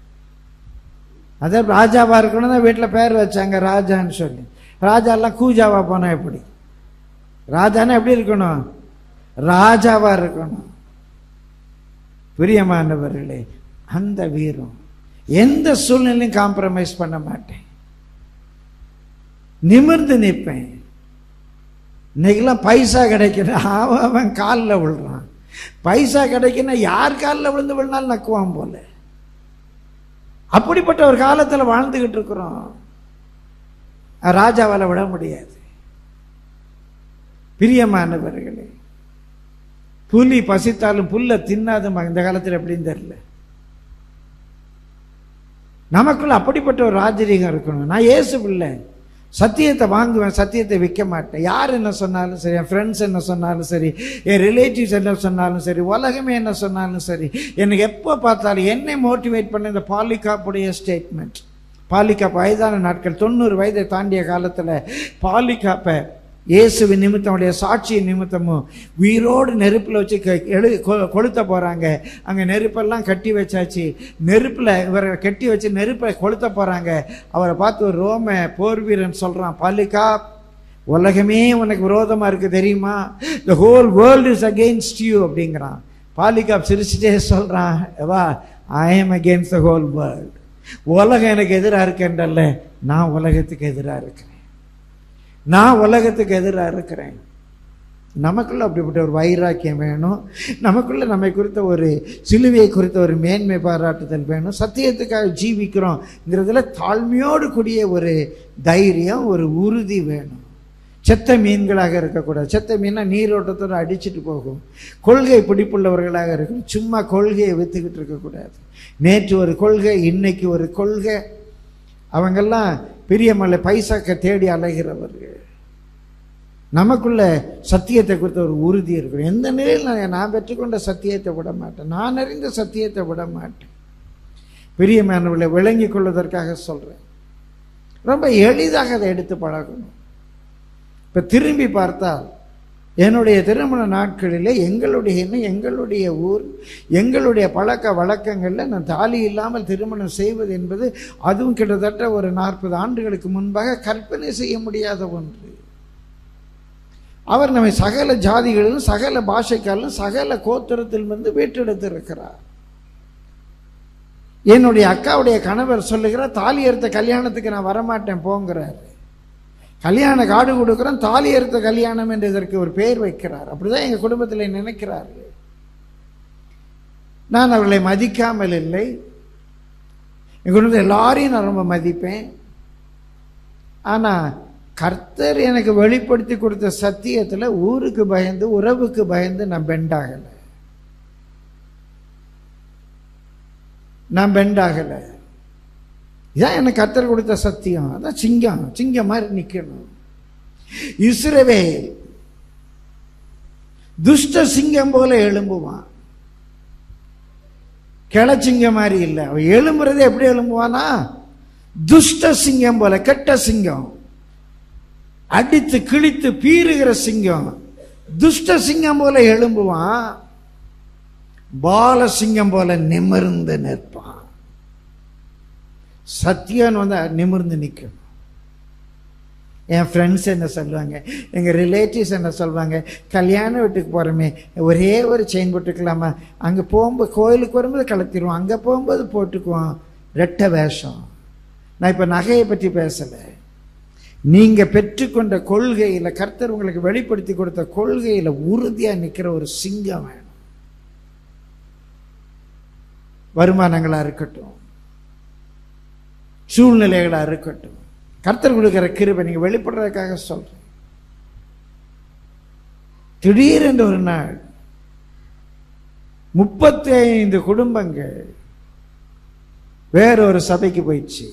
அதே ராஜாவா இருக்கணும் தான் வீட்டில் பேர் வச்சாங்க ராஜான்னு சொல்லி ராஜாலாம் கூஜாவா போனா எப்படி ராஜான்னா எப்படி இருக்கணும் ராஜாவா இருக்கணும் பிரியமானவர்களே அந்த வீரம் எந்த சூழ்நிலையும் காம்ப்ரமைஸ் பண்ண மாட்டேன் நிமிர்ந்து நிற்பேன் இன்னைக்கெல்லாம் பைசா கிடைக்கல அவன் அவன் காலில் விழுறான் பைசா கிடைக்கணும் யார் காலில் விழுந்து விழுந்தாலும் நக்குவான் போல அப்படிப்பட்ட ஒரு காலத்தில் வாழ்ந்துகிட்டு இருக்கிறோம் ராஜாவால் விட முடியாது பிரியமானவர்களே புலி பசித்தாலும் புல்ல தின்னாதுமா இந்த காலத்தில் எப்படின்னு தெரியல நமக்குள்ள அப்படிப்பட்ட ஒரு ராஜரீகம் இருக்கணும் நான் ஏசு பிள்ளை சத்தியத்தை வாங்குவேன் சத்தியத்தை விற்க மாட்டேன் யார் என்ன சொன்னாலும் சரி என் ஃப்ரெண்ட்ஸ் என்ன சொன்னாலும் சரி என் ரிலேட்டிவ்ஸ் என்ன சொன்னாலும் சரி உலகமே என்ன சொன்னாலும் சரி எனக்கு எப்போ பார்த்தாலும் என்னை மோட்டிவேட் பண்ண இந்த பாலிகாப்புடைய ஸ்டேட்மெண்ட் பாலிகாப் வயதான நாட்கள் தொண்ணூறு வயதை தாண்டிய காலத்தில் பாலிகாப்பை இயேசுவின் நிமித்தம் உடைய சாட்சியின் நிமித்தமும் உயிரோடு நெருப்பில் வச்சு க- எழு கொ- கொளுத்த போகிறாங்க அங்கே நெருப்பெல்லாம் கட்டி வச்சாச்சு நெருப்பில் இவரை கட்டி வச்சு நெருப்பை கொளுத்த போகிறாங்க அவரை பார்த்து ஒரு ரோம போர் வீரன் சொல்கிறான் பாலிகாப் உலகமே உனக்கு விரோதமாக இருக்கு தெரியுமா the whole world is against you அப்படிங்கிறான் பாலிகாப் சிரிச்சுட்டே சொல்கிறான் வா I am against the whole world உலகம் எனக்கு எதிராக இருக்கேன்றல்ல நான் உலகத்துக்கு எதிராக இருக்கிறேன் நான் உலகத்துக்கு எதிராக இருக்கிறேன் நமக்குள்ள அப்படிப்பட்ட ஒரு வைராக்கியம் வேணும் நமக்குள்ள நம்மை குறித்த ஒரு சிலுவையை குறித்த ஒரு மேன்மை பாராட்டுதல் வேணும் சத்தியத்துக்காக ஜீவிக்கிறோங்கிறதுல தாழ்மையோடு கூடிய ஒரு தைரியம் ஒரு உறுதி வேணும் செத்த மீன்களாக இருக்கக்கூடாது செத்த மீனை நீரோட்டத்தோடு அடிச்சிட்டு போகும் கொள்கை பிடிப்புள்ளவர்களாக இருக்கணும் சும்மா கொள்கையை வித்துக்கிட்டு இருக்கக்கூடாது நேற்று ஒரு கொள்கை இன்னைக்கு ஒரு கொள்கை அவங்கெல்லாம் பிரியமல்ல பைசாக்க தேடி அலைகிறவர்கள் நமக்குள்ள சத்தியத்தை குறித்த ஒரு உறுதி இருக்கணும் எந்த நிலையில் நான் நான் பெற்றுக்கொண்ட சத்தியத்தை விட மாட்டேன் நான் அறிந்த சத்தியத்தை விட மாட்டேன் பிரியமானவர்களை விளங்கிக் கொள்வதற்காக சொல்றேன் ரொம்ப எளிதாக அதை எடுத்து பழகணும் இப்ப திரும்பி பார்த்தால் என்னுடைய திருமண நாட்களிலே எங்களுடைய எண்ணம் எங்களுடைய ஊர் எங்களுடைய பழக்க வழக்கங்களில் நான் தாலி இல்லாமல் திருமணம் செய்வது என்பது அதுவும் கிட்டத்தட்ட ஒரு நாற்பது ஆண்டுகளுக்கு முன்பாக கற்பனை செய்ய முடியாத ஒன்று அவர் நம்மை சகல ஜாதிகளிலும் சகல பாஷைக்காரிலும் சகல கோத்திரத்தில் வந்து வீட்டெடுத்திருக்கிறார் என்னுடைய அக்காவுடைய கணவர் சொல்லுகிறார் தாலி அறுத்த கல்யாணத்துக்கு நான் வரமாட்டேன் போங்கிறாரு கல்யாண காடு கொடுக்குறோம் தாலி அறுத்த கல்யாணம் என்று இதற்கு ஒரு பெயர் வைக்கிறார் அப்படிதான் எங்க குடும்பத்தில் நினைக்கிறார்கள் நான் அவர்களை மதிக்காமல் இல்லை எங்க குடும்பத்தில் எல்லாரையும் நான் ரொம்ப மதிப்பேன் ஆனா கர்த்தர் எனக்கு வெளிப்படுத்தி கொடுத்த சத்தியத்துல ஊருக்கு பயந்து உறவுக்கு பயந்து நான் பெண்டாகலை நான் பெண்டாகலை இதான் எனக்கு கர்த்தர் கொடுத்த சத்தியம் அதான் சிங்கம் சிங்கம் மாதிரி நிக்கணும் இஸ்ரவேல் துஷ்ட சிங்கம் போல எழும்புவான் கிளச்சிங்கம் மாதிரி இல்லை அவன் எழும்புறது எப்படி எழும்புவானா துஷ்ட சிங்கம் போல கெட்ட சிங்கம் அடித்து கிழித்து பீறுகிற சிங்கம் துஷ்ட சிங்கம் போல எழும்புவான் பால சிங்கம் போல நிமிர்ந்து நிற்பான் சத்தியன் வந்து நிமிர்ந்து நிற்கணும் என் ஃப்ரெண்ட்ஸ் என்ன சொல்லுவாங்க எங்கள் ரிலேட்டிவ்ஸ் என்ன சொல்லுவாங்க கல்யாண வீட்டுக்கு போகிறோமே ஒரே ஒரு செயின் போட்டுக்கலாமா அங்கே போகும்போது கோயிலுக்கு வரும்போது கலத்திடுவோம் அங்கே போகும்போது போட்டுக்குவோம் ரெட்டை வேஷம் நான் இப்போ நகையை பற்றி பேசலை நீங்கள் பெற்றுக்கொண்ட கொள்கையில் கர்த்தர் உங்களுக்கு வெளிப்படுத்தி கொடுத்த கொள்கையில் உறுதியாக நிற்கிற ஒரு சிங்கம் வேணும் வருமானங்களாக இருக்கட்டும் சூழ்நிலைகளா இருக்கட்டும் கர்த்தர் கொடுக்கிற கிருபை நீங்க வெளிப்படுறதுக்காக சொல்றேன் திடீரென்று ஒரு நாள் முப்பத்தி ஐந்து குடும்பங்கள் வேற ஒரு சபைக்கு போயிடுச்சு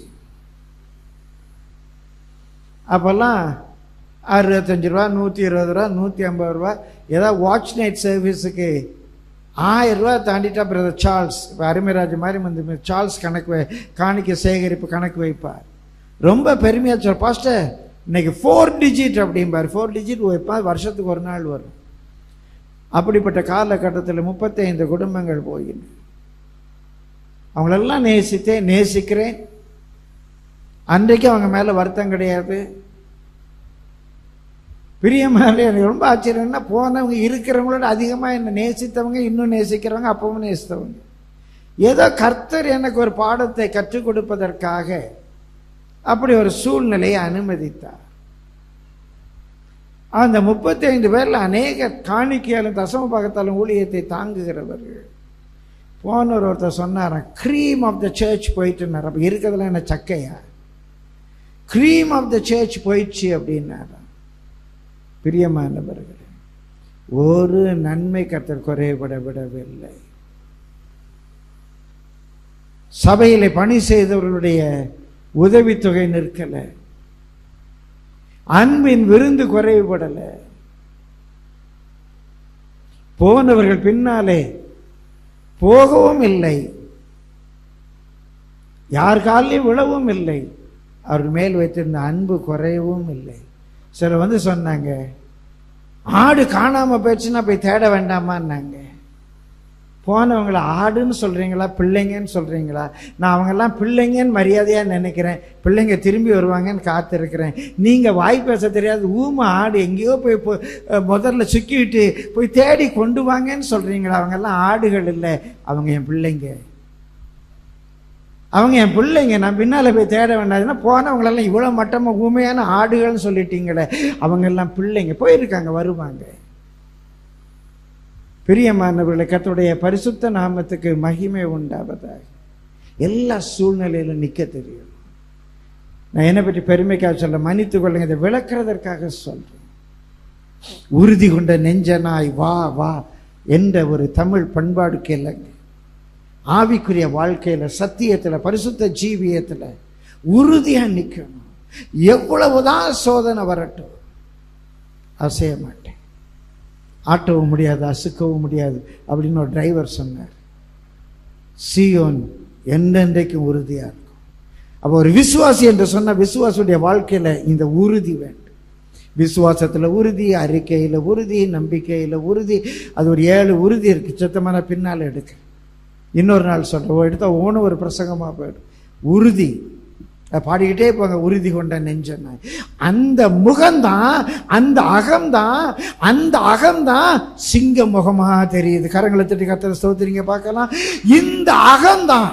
அப்பெல்லாம் அறுபத்தஞ்சு ரூபா நூற்றி இருபது ரூபா நூற்றி ஐம்பது ரூபா ஏதாவது வாட்ச் நைட் சர்வீஸுக்கு ஆயிரம் ரூபா தாண்டிட்டா பிரதர் சார்ல்ஸ் இப்போ அருமைராஜ் மாதிரி வந்து சார்ல்ஸ் கணக்கு வை காணிக்க சேகரிப்பு கணக்கு வைப்பார் ரொம்ப பெருமையாக சொல் பாஸ்டர் இன்னைக்கு ஃபோர் டிஜிட் அப்படிம்பார் ஃபோர் டிஜிட் வைப்பார் வருஷத்துக்கு ஒரு நாள் வரும் அப்படிப்பட்ட காலகட்டத்தில் முப்பத்தைந்து குடும்பங்கள் போயின அவங்களெல்லாம் நேசித்தேன் நேசிக்கிறேன் அன்றைக்கு அவங்க மேலே வருத்தம் கிடையாது பிரியமான எனக்கு ரொம்ப ஆச்சரியம்னா போனவங்க இருக்கிறவங்களோட அதிகமாக என்னை நேசித்தவங்க இன்னும் நேசிக்கிறவங்க அப்பவும் நேசித்தவங்க ஏதோ கர்த்தர் எனக்கு ஒரு பாடத்தை கற்றுக் கொடுப்பதற்காக அப்படி ஒரு சூழ்நிலையை அனுமதித்தார் அந்த முப்பத்தி ஐந்து பேரில் அநேக காணிக்கையாலும் தசம பாகத்தாலும் ஊழியத்தை தாங்குகிறவர்கள் போனவர் ஒருத்தர் சொன்னாராம் க்ரீம் ஆஃப் த சர்ச் போயிட்டுனார் அப்போ இருக்கிறதுல என்ன சக்கையா க்ரீம் ஆஃப் த சர்ச் போயிடுச்சு அப்படின்னாராம் பிரியமானவர்களே ஒரு நன்மை கர்த்தர் குறைபட விடவில்லை சபையிலே பணி செய்தவர்களுடைய உதவித்தொகை நிற்கல அன்பின் விருந்து குறைவுபடல போனவர்கள் பின்னாலே போகவும் இல்லை யார் காலையும் விழவும் இல்லை அவர் மேல் வைத்திருந்த அன்பு குறையவும் இல்லை சிலர் வந்து சொன்னாங்க ஆடு காணாம போயிடுச்சுன்னா போய் தேட வேண்டாமான்னாங்க போனவங்கள ஆடுன்னு சொல்றீங்களா பிள்ளைங்கன்னு சொல்றீங்களா நான் அவங்கெல்லாம் பிள்ளைங்கன்னு மரியாதையா நினைக்கிறேன் பிள்ளைங்க திரும்பி வருவாங்கன்னு காத்திருக்கிறேன் நீங்க வாய் பேச தெரியாது ஊமை ஆடு எங்கேயோ போய் போ- அஹ் முதல்ல சுக்கிட்டு போய் தேடி கொண்டு வாங்கன்னு சொல்றீங்களா அவங்கெல்லாம் ஆடுகள் இல்லை அவங்க என் பிள்ளைங்க அவங்க என் பிள்ளைங்க நான் பின்னால போய் தேட வேண்டாதுன்னா போனவங்களெல்லாம் இவ்வளோ மட்டமாக ஊமையான ஆடுகள்னு சொல்லிட்டீங்களே அவங்க எல்லாம் பிள்ளைங்க போயிருக்காங்க வருவாங்க பிரியமானவர்களை கர்த்தருடைய பரிசுத்த நாமத்துக்கு மகிமை உண்டாவதாக எல்லா சூழ்நிலையிலும் நிற்க தெரியும் நான் என்னை பற்றி பெருமைக்காக சொல்ல மன்னித்துக் கொள்ளுங்க இதை விளக்குறதற்காக சொல்றேன் உறுதி கொண்ட நெஞ்சனாய் வா வா என்ற ஒரு தமிழ் பண்பாடுக்கு இல்லைங்க ஆவிக்குரிய வாழ்க்கையில சத்தியத்துல பரிசுத்த ஜீவியத்துல உறுதியா நிக்கணும் எவ்வளவுதான் சோதனை வரட்டும் அசைய மாட்டேன் ஆட்டவும் முடியாது அசுக்கவும் முடியாது அப்படின்னு ஒரு டிரைவர் சொன்னார் சியோன் என்றென்றைக்கும் உறுதியா இருக்கும் அப்போ ஒரு விசுவாசி என்று சொன்ன விசுவாசுடைய வாழ்க்கையில இந்த உறுதி வேண்டும் விசுவாசத்துல உறுதி அறிக்கையில உறுதி நம்பிக்கையில உறுதி அது ஒரு ஏழு உறுதி இருக்கு சுத்தமான பின்னால் எடுக்க இன்னொரு நாள் சொல்றேன் எடுத்தா ஓன ஒரு பிரசங்கமா போயிடும் உறுதி அதை பாடிக்கிட்டே போங்க உறுதி கொண்ட நெஞ்சனாய் அந்த முகம்தான் அந்த அகம்தான் அந்த அகம்தான் சிங்க முகமா தெரியுது கரங்களை தட்டி கத்தர ஸ்தோத்திரிங்க பார்க்கலாம் இந்த அகம்தான்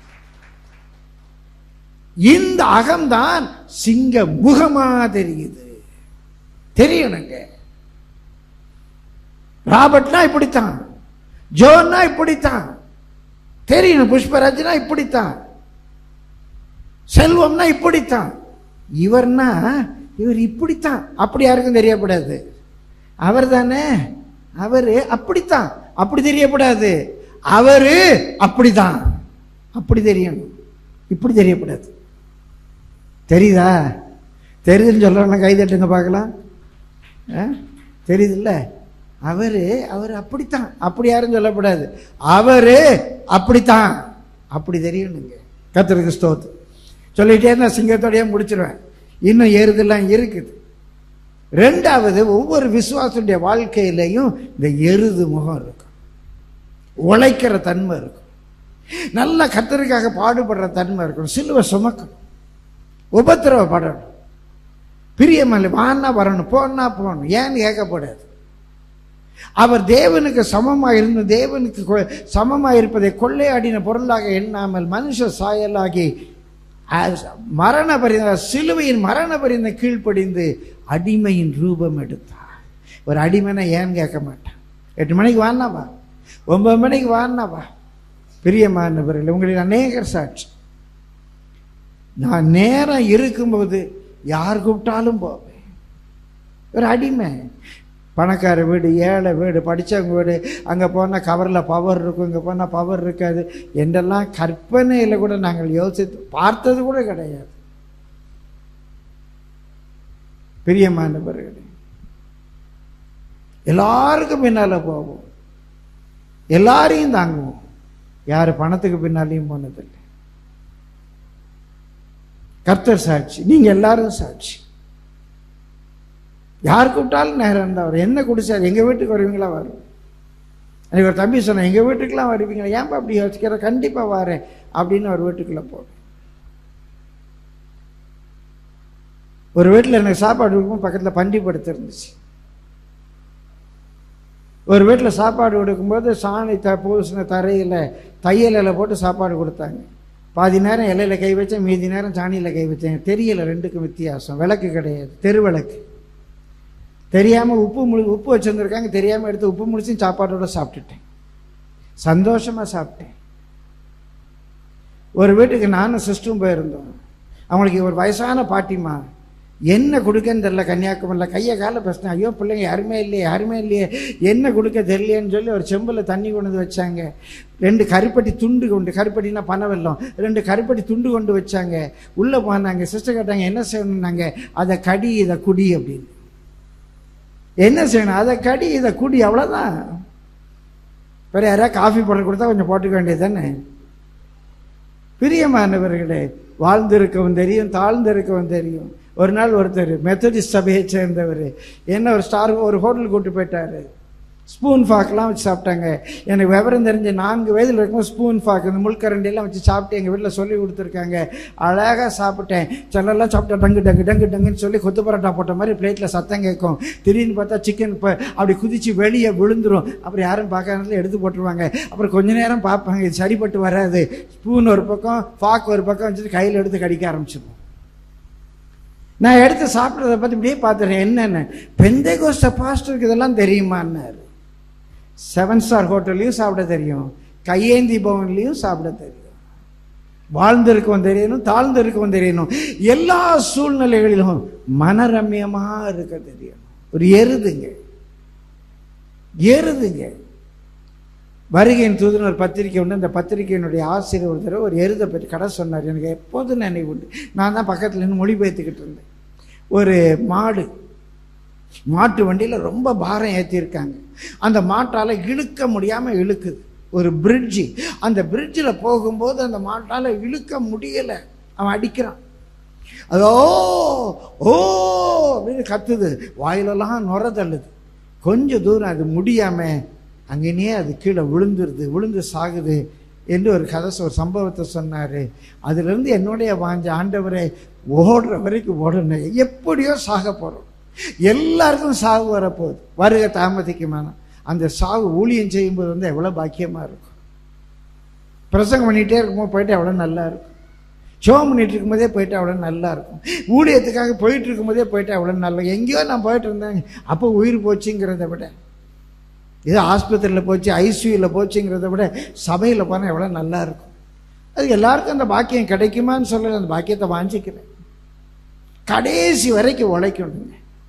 இந்த அகம்தான் சிங்க முகமா தெரியுது தெரியணுங்க ராபர்ட்னா இப்படித்தான் ஜோன்னா இப்படித்தான் தெரியணும் புஷ்பராஜ்னா இப்படித்தான் செல்வம்னா இப்படித்தான் இவர்னா இவர் இப்படித்தான் அப்படி யாருக்கும் தெரியப்படாது அவர் தானே அவரு அப்படித்தான் அப்படி தெரியப்படாது அவரு அப்படிதான் அப்படி தெரியணும் இப்படி தெரியப்படாது தெரியுதா தெரியுதுன்னு சொல்றவங்க கை தட்டுங்க பார்க்கலாம் ஆ? தெரியுதுல்ல அவரு அவர் அப்படித்தான் அப்படி யாரும் சொல்லக்கூடாது அவரு அப்படித்தான் அப்படி தெரியணுங்க கத்திரிக்கு ஸ்தோத்து சொல்லிட்டே நான் சிங்கத்தோடய முடிச்சிருவேன் இன்னும் ஏறுதெல்லாம் இருக்குது ரெண்டாவது ஒவ்வொரு விசுவாசனுடைய வாழ்க்கையிலையும் இந்த எருது முகம் இருக்கும் உழைக்கிற தன்மை இருக்கும் நல்ல கத்தருக்காக பாடுபடுற தன்மை இருக்கணும் சிலுவை சுமக்கணும் உபத்திரவப்படணும் பிரியமல்ல வான்னா வரணும் போனா போகணும் ஏன்னு கேட்கப்படாது அவர் தேவனுக்கு சமமா இருந்து தேவனுக்கு கொ- சமமா இருப்பதை கொள்ளையாடின பொருளாக எண்ணாமல் மனுஷ சாயலாகி அ- மரண பரிந்த சிலுவையின் மரண பரிந்த கீழ்ப்படிந்து அடிமையின் ரூபம் எடுத்தார் ஒரு அடிமைனா ஏன்னு கேட்க மாட்டான் எட்டு மணிக்கு வான்னா வா ஒன்பது மணிக்கு வான்னா வா பிரியமானவர்கள் உங்களில் அநேகர் சாட்சி நான் நேரம் இருக்கும்போது யார் கூப்பிட்டாலும் போவேன் ஒரு அடிமை பணக்கார வீடு ஏழை வீடு படித்தவங்க வீடு அங்கே போனால் கவரில் பவர் இருக்கும் இங்கே போனால் பவர் இருக்காது என்றெல்லாம் கற்பனையில் கூட நாங்கள் யோசித்து பார்த்தது கூட கிடையாது பிரியமானவர்களே எல்லாருக்கும் பின்னால போவோம் எல்லாரையும் தாங்குவோம் யார் பணத்துக்கு பின்னாலையும் போனதில்லை கர்த்தர் சாட்சி நீங்க எல்லாரும் சாட்சி யார் கூப்பிட்டாலும் நேரம் இருந்தா அவர் என்ன குடிச்சார் எங்க வீட்டுக்கு வருவீங்களா வரும் எனக்கு ஒரு தம்பி சொன்னேன் எங்க வீட்டுக்கெல்லாம் வருவீங்களா ஏன்பா அப்படி யோசிக்கிற கண்டிப்பா வரேன் அப்படின்னு அவர் வீட்டுக்குள்ள போவேன் ஒரு வீட்டில் எனக்கு சாப்பாடு கொடுக்கும் பக்கத்தில் பண்டி படுத்து இருந்துச்சு ஒரு வீட்டில் சாப்பாடு கொடுக்கும்போது சாணி த பூசின தரையில் தையலில் போட்டு சாப்பாடு கொடுத்தாங்க பாதி நேரம் இலையில கை வச்சேன் மீதி நேரம் சாணியில் கை வச்சேன் தெரியல ரெண்டுக்கும் வித்தியாசம் விளக்கு கிடையாது தெரு விளக்கு தெரியாமல் உப்பு முழு உப்பு வச்சுருந்துருக்காங்க தெரியாமல் எடுத்து உப்பு முடிச்சு சாப்பாடோட சாப்பிட்டுட்டேன் சந்தோஷமாக சாப்பிட்டேன் ஒரு வீட்டுக்கு நானும் சிஸ்டரும் போயிருந்தோம் அவங்களுக்கு ஒரு வயசான பாட்டிமா என்ன கொடுக்கன்னு தெரியல கன்னியாகுமரியில் கையை காலை பேசினேன் ஐயோ பிள்ளைங்க யாருமே இல்லையே யாருமே இல்லையே என்ன கொடுக்க தெரியலையேன்னு சொல்லி ஒரு செம்பில் தண்ணி கொண்டு வந்து வச்சாங்க ரெண்டு கருப்பட்டி துண்டு கொண்டு கருப்பட்டினா பண வெல்லம் ரெண்டு கருப்பட்டி துண்டு கொண்டு வச்சாங்க உள்ளே போனாங்க சிஸ்டர் கேட்டாங்க என்ன செய்யணும்னாங்க அதை கடி இதை குடி அப்படின்னு என்ன செய்யணும் அதை கடி இதை குடி அவ்வளோதான் வேற யாராவது காஃபி போட கொடுத்தா கொஞ்சம் போட்டுக்க வேண்டியது தானே பிரியமானவர்களே வாழ்ந்திருக்கவும் தெரியும் தாழ்ந்திருக்கவும் தெரியும் ஒரு நாள் ஒருத்தர் மெத்தடிஸ்ட் சபையை சேர்ந்தவர் என்ன ஒரு ஸ்டார் ஒரு ஹோட்டல் கூட்டு போயிட்டாரு ஸ்பூன் ஃபாக்கெலாம் வச்சு சாப்பிட்டாங்க எனக்கு விவரம் தெரிஞ்ச நான்கு வயதில் இருக்கும்போது ஸ்பூன் ஃபாக் இந்த முள்கரண்டியெல்லாம் வச்சு சாப்பிட்டு எங்கள் வீட்டில் சொல்லி கொடுத்துருக்காங்க அழகாக சாப்பிட்டேன் சிலர்லாம் சாப்பிட்டா டங்கு டங்கு டங்கு டங்குன்னு சொல்லி கொத்து பரோட்டா போட்ட மாதிரி பிளேட்டில் சத்தம் கேட்கும் திடீர்னு பார்த்தா சிக்கன் இப்போ அப்படி குதிச்சு வெளியே விழுந்துரும் அப்புறம் யாரும் பார்க்காததுல எடுத்து போட்டுருவாங்க அப்புறம் கொஞ்ச நேரம் பார்ப்பாங்க இது சரிப்பட்டு வராது ஸ்பூன் ஒரு பக்கம் ஃபாக் ஒரு பக்கம் வச்சுட்டு கையில் எடுத்து கடிக்க ஆரம்பிச்சிடும் நான் எடுத்து சாப்பிட்றத பற்றி இப்படியே பார்த்துறேன் என்னென்ன பெந்தை கோஸ்ட பாஸ்டருக்கு இதெல்லாம் தெரியுமான்னாரு செவன் ஸ்டார் ஹோட்டல்லையும் சாப்பிட தெரியும் கையேந்தி பவன்லையும் சாப்பிட தெரியும் வாழ்ந்திருக்கவும் தெரியணும் தாழ்ந்திருக்கவும் தெரியணும் எல்லா சூழ்நிலைகளிலும் மனரம்யமா இருக்க தெரியணும் ஒரு எருதுங்க எருதுங்க வருகையின் தூதன் ஒரு பத்திரிக்கை உண்டு அந்த பத்திரிகையினுடைய ஆசிரியர் ஒரு தடவை ஒரு எருதை பற்றி கடை சொன்னார் எனக்கு எப்போதும் நினைவு உண்டு நான் தான் பக்கத்தில் நின்று மொழிபெயர்த்துக்கிட்டு இருந்தேன் ஒரு மாடு மாட்டு வண்டியில் ரொம்ப பாரம் ஏற்றிருக்காங்க அந்த மாட்டால் இழுக்க முடியாமல் இழுக்குது ஒரு பிரிட்ஜு அந்த பிரிட்ஜில் போகும்போது அந்த மாட்டால் இழுக்க முடியலை அவன் அடிக்கிறான் அதோ ஓ அப்படின்னு கத்துது வாயிலெல்லாம் நுர தள்ளுது கொஞ்சம் தூரம் அது முடியாமல் அங்கேயே அது கீழே விழுந்துருது விழுந்து சாகுது என்று ஒரு கதை ஒரு சம்பவத்தை சொன்னார் அதுலேருந்து என்னுடைய வாஞ்ச ஆண்டவரை ஓடுற வரைக்கும் ஓடணும் எப்படியோ சாக போகிறோம் எல்லாருக்கும் சாவு வரப்போகுது வருக தாமதிக்குமான அந்த சாவு ஊழியம் செய்யும்போது வந்து எவ்வளோ பாக்கியமாக இருக்கும் பிரசங்கம் பண்ணிகிட்டே இருக்கும்போது போயிட்டு எவ்வளோ நல்லா இருக்கும் ஜோம் பண்ணிட்டு இருக்கும்போதே போயிட்டு அவ்வளோ நல்லா இருக்கும் ஊழியத்துக்காக போயிட்டு இருக்கும்போதே போயிட்டு அவ்வளோ நல்லா எங்கேயோ நான் போயிட்டு இருந்தேன் அப்போ உயிர் போச்சுங்கிறத விட ஏதோ ஆஸ்பத்திரியில் போச்சு ஐசியூவில் போச்சுங்கிறத விட சபையில் போனால் எவ்வளோ நல்லா இருக்கும் அதுக்கு எல்லாருக்கும் அந்த பாக்கியம் கிடைக்குமான்னு சொல்லல அந்த பாக்கியத்தை வாஞ்சிக்கிறேன் கடைசி வரைக்கும் உழைக்கணுங்க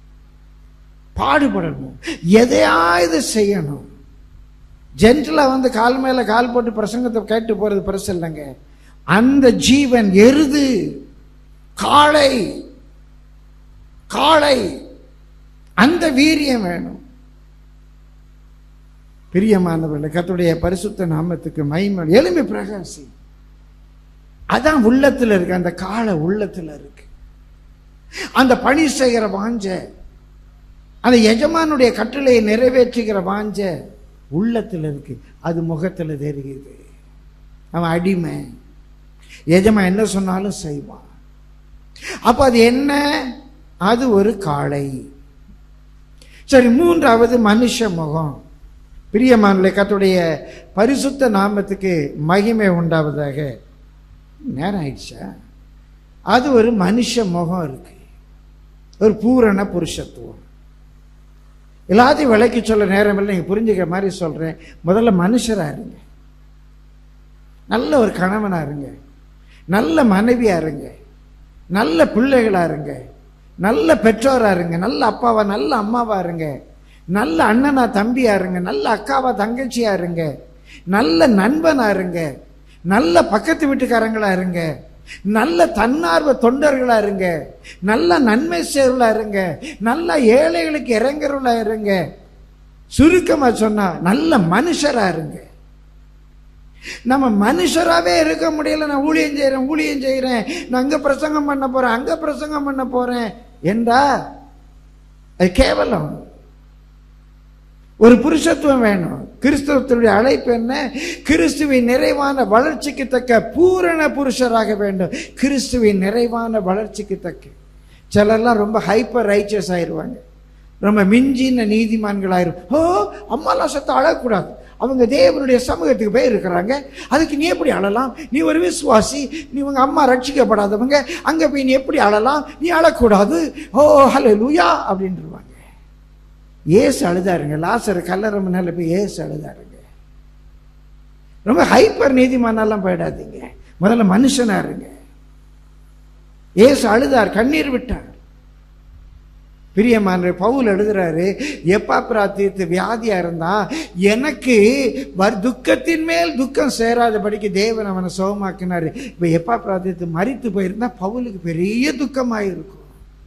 பாடுபடணும் எதையாவது செய்யணும் ஜென்டலாக வந்து கால் மேலே கால் போட்டு பிரசங்கத்தை கேட்டு போகிறது பிரச்சனை இல்லைங்க அந்த ஜீவன் எருது காளை காளை அந்த வீரியம் வேணும் பிரியமானவர்கள் கத்துடைய பரிசுத்த நாமத்துக்கு மகிமை எலும்பி பிரகாசி அதான் உள்ளத்துல இருக்கு அந்த காலை உள்ளத்துல இருக்கு அந்த பணி செய்கிற வாஞ்ச அந்த எஜமானுடைய கட்டளையை நிறைவேற்றுகிற வாஞ்ச உள்ளத்துல இருக்கு அது முகத்துல தெரியுது அவன் அடிமை எஜமா என்ன சொன்னாலும் செய்வான் அப்ப அது என்ன அது ஒரு காளை சரி மூன்றாவது மனுஷ முகம் பிரியமானே கத்துடைய பரிசுத்த நாமத்துக்கு மகிமை உண்டாவதாக நேரம் ஆயிடுச்சா அது ஒரு மனுஷ முகம் இருக்கு ஒரு பூரண புருஷத்துவம் எல்லாத்தையும் விளக்கி சொல்ல நேரம் இல்லை நீங்கள் புரிஞ்சுக்கிற மாதிரி சொல்கிறேன் முதல்ல மனுஷராக இருங்க நல்ல ஒரு கணவனாக இருங்க நல்ல மனைவியாக இருங்க நல்ல பிள்ளைகளாக இருங்க நல்ல பெற்றோராக இருங்க நல்ல அப்பாவா நல்ல அம்மாவா இருங்க நல்ல அண்ணனா தம்பியா இருங்க நல்ல அக்காவா தங்கச்சியா இருங்க நல்ல நண்பனா இருங்க நல்ல பக்கத்து வீட்டுக்காரங்களா இருங்க நல்ல தன்னார்வ தொண்டர்களா இருங்க நல்ல நன்மை செய்வர்களா இருங்க நல்ல ஏழைகளுக்கு இறங்குறவங்களா இருங்க சுருக்கமா சொன்னா நல்ல மனுஷரா இருங்க நம்ம மனுஷராகவே இருக்க முடியல நான் ஊழியம் செய்கிறேன் ஊழியம் செய்கிறேன் நான் அங்கே பிரசங்கம் பண்ண போகிறேன் அங்கே பிரசங்கம் பண்ண போகிறேன் என்றா அது கேவலம் ஒரு புருஷத்துவம் வேணும் கிறிஸ்தவத்தினுடைய அழைப்பு என்ன கிறிஸ்துவின் நிறைவான வளர்ச்சிக்கு தக்க பூரண புருஷராக வேண்டும் கிறிஸ்துவின் நிறைவான வளர்ச்சிக்கு தக்க சிலர்லாம் ரொம்ப ஹைப்பர் ரைச்சஸ் ஆயிடுவாங்க ரொம்ப மிஞ்சின நீதிமான்கள் ஆயிரும் ஓ அம்மாலாம் சத்த அழக்கூடாது அவங்க தேவனுடைய சமூகத்துக்கு போய் இருக்கிறாங்க அதுக்கு நீ எப்படி அழலாம் நீ ஒரு விசுவாசி நீ உங்க அம்மா ரட்சிக்கப்படாதவங்க அங்க போய் நீ எப்படி அழலாம் நீ அழக்கூடாது ஓ ஹலோ லூயா அப்படின்ட்டுருவாங்க ஏசு அழுதாருங்க லாசர் கல்லறை முன்னால போய் ஏசு அழுதாருங்க ரொம்ப ஹைப்பர் நீதிமானெல்லாம் போயிடாதீங்க முதல்ல மனுஷனா இருங்க ஏசு அழுதார் கண்ணீர் விட்டார் பிரியமான பவுல் எழுதுறாரு எப்பா பிரார்த்தித்து வியாதியா இருந்தா எனக்கு வர் துக்கத்தின் மேல் துக்கம் சேராதபடிக்கு தேவன் அவனை சுகமாக்கினாரு இப்ப எப்பா பிரார்த்தித்து மறித்து போயிருந்தா பவுலுக்கு பெரிய துக்கமாயிருக்கும்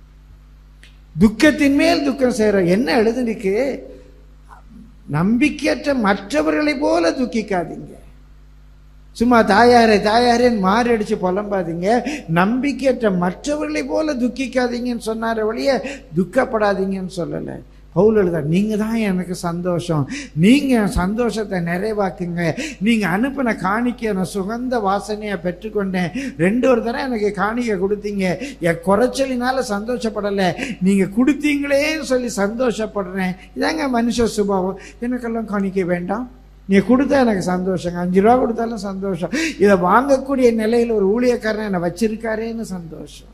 துக்கத்தின் மேல் துக்கம் சேர என்ன எழுதுனிக்கு நம்பிக்கையற்ற மற்றவர்களை போல துக்கிக்காதீங்க சும்மா தாயாரே தாயாரேன்னு மாறி அடிச்சு புலம்பாதீங்க நம்பிக்கையற்ற மற்றவர்களை போல துக்கிக்காதீங்கன்னு சொன்னார வழிய துக்கப்படாதீங்கன்னு சொல்லலை பவுல் எழுத நீங்க தான் எனக்கு சந்தோஷம் நீங்க என் சந்தோஷத்தை நிறைவாக்குங்க நீங்க அனுப்பின காணிக்கையை நான் சுகந்த வாசனையை பெற்றுக்கொண்டேன் ரெண்டு ஒரு தடவை எனக்கு காணிக்கை கொடுத்தீங்க என் குறைச்சலினால சந்தோஷப்படலை நீங்க கொடுத்தீங்களேன்னு சொல்லி சந்தோஷப்படுறேன் இதாங்க மனுஷ சுபாவம் எனக்கெல்லாம் காணிக்கை வேண்டாம் நீ கொடுத்தா எனக்கு சந்தோஷங்க அஞ்சு ரூபா கொடுத்தாலும் சந்தோஷம் இதை வாங்கக்கூடிய நிலையில் ஒரு ஊழியக்காரன் என்னை வச்சிருக்காரேன்னு சந்தோஷம்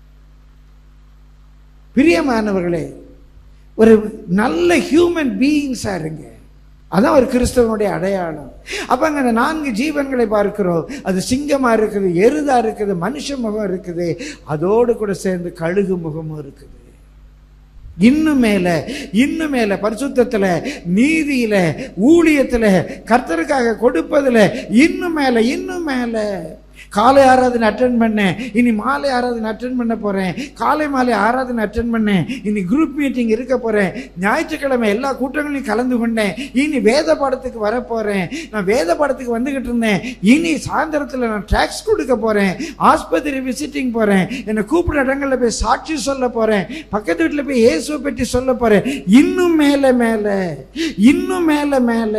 பிரியமானவர்களே ஒரு நல்ல ஹியூமன் பீயிங்ஸாக இருங்க அதான் ஒரு கிறிஸ்தவனுடைய அடையாளம் அப்ப அங்க அந்த நான்கு ஜீவன்களை பார்க்கிறோம் அது சிங்கமா இருக்குது எருதா இருக்குது மனுஷ முகம் இருக்குது அதோடு கூட சேர்ந்து கழுகு முகமும் இருக்குது இன்னும் மேல இன்னும் மேல பரிசுத்தத்துல நீதியில ஊழியத்துல கர்த்தருக்காக கொடுப்பதுல இன்னும் மேல இன்னும் மேல காலை ஆராதனை அட்டன் பண்ணேன் இனி மாலை ஆராதனை அட்டன் பண்ண போறேன் காலை மாலை ஆராதனை அட்டன் பண்ணேன் இனி குரூப் மீட்டிங் இருக்க போறேன் ஞாயிற்றுக்கிழமை எல்லா கூட்டங்களையும் கலந்து கொண்டேன் இனி வேத பாடத்துக்கு வர போறேன் நான் வேத பாடத்துக்கு வந்துகிட்டு இருந்தேன் இனி சாயந்தரத்தில் நான் டாக்ஸ் கொடுக்க போறேன் ஆஸ்பத்திரி விசிட்டிங் போறேன் என்னை கூப்பிடுற இடங்கள்ல போய் சாட்சி சொல்ல போறேன் பக்கத்து வீட்டில் போய் இயேசுவை பற்றி சொல்ல போறேன் இன்னும் மேல மேல இன்னும் மேல மேல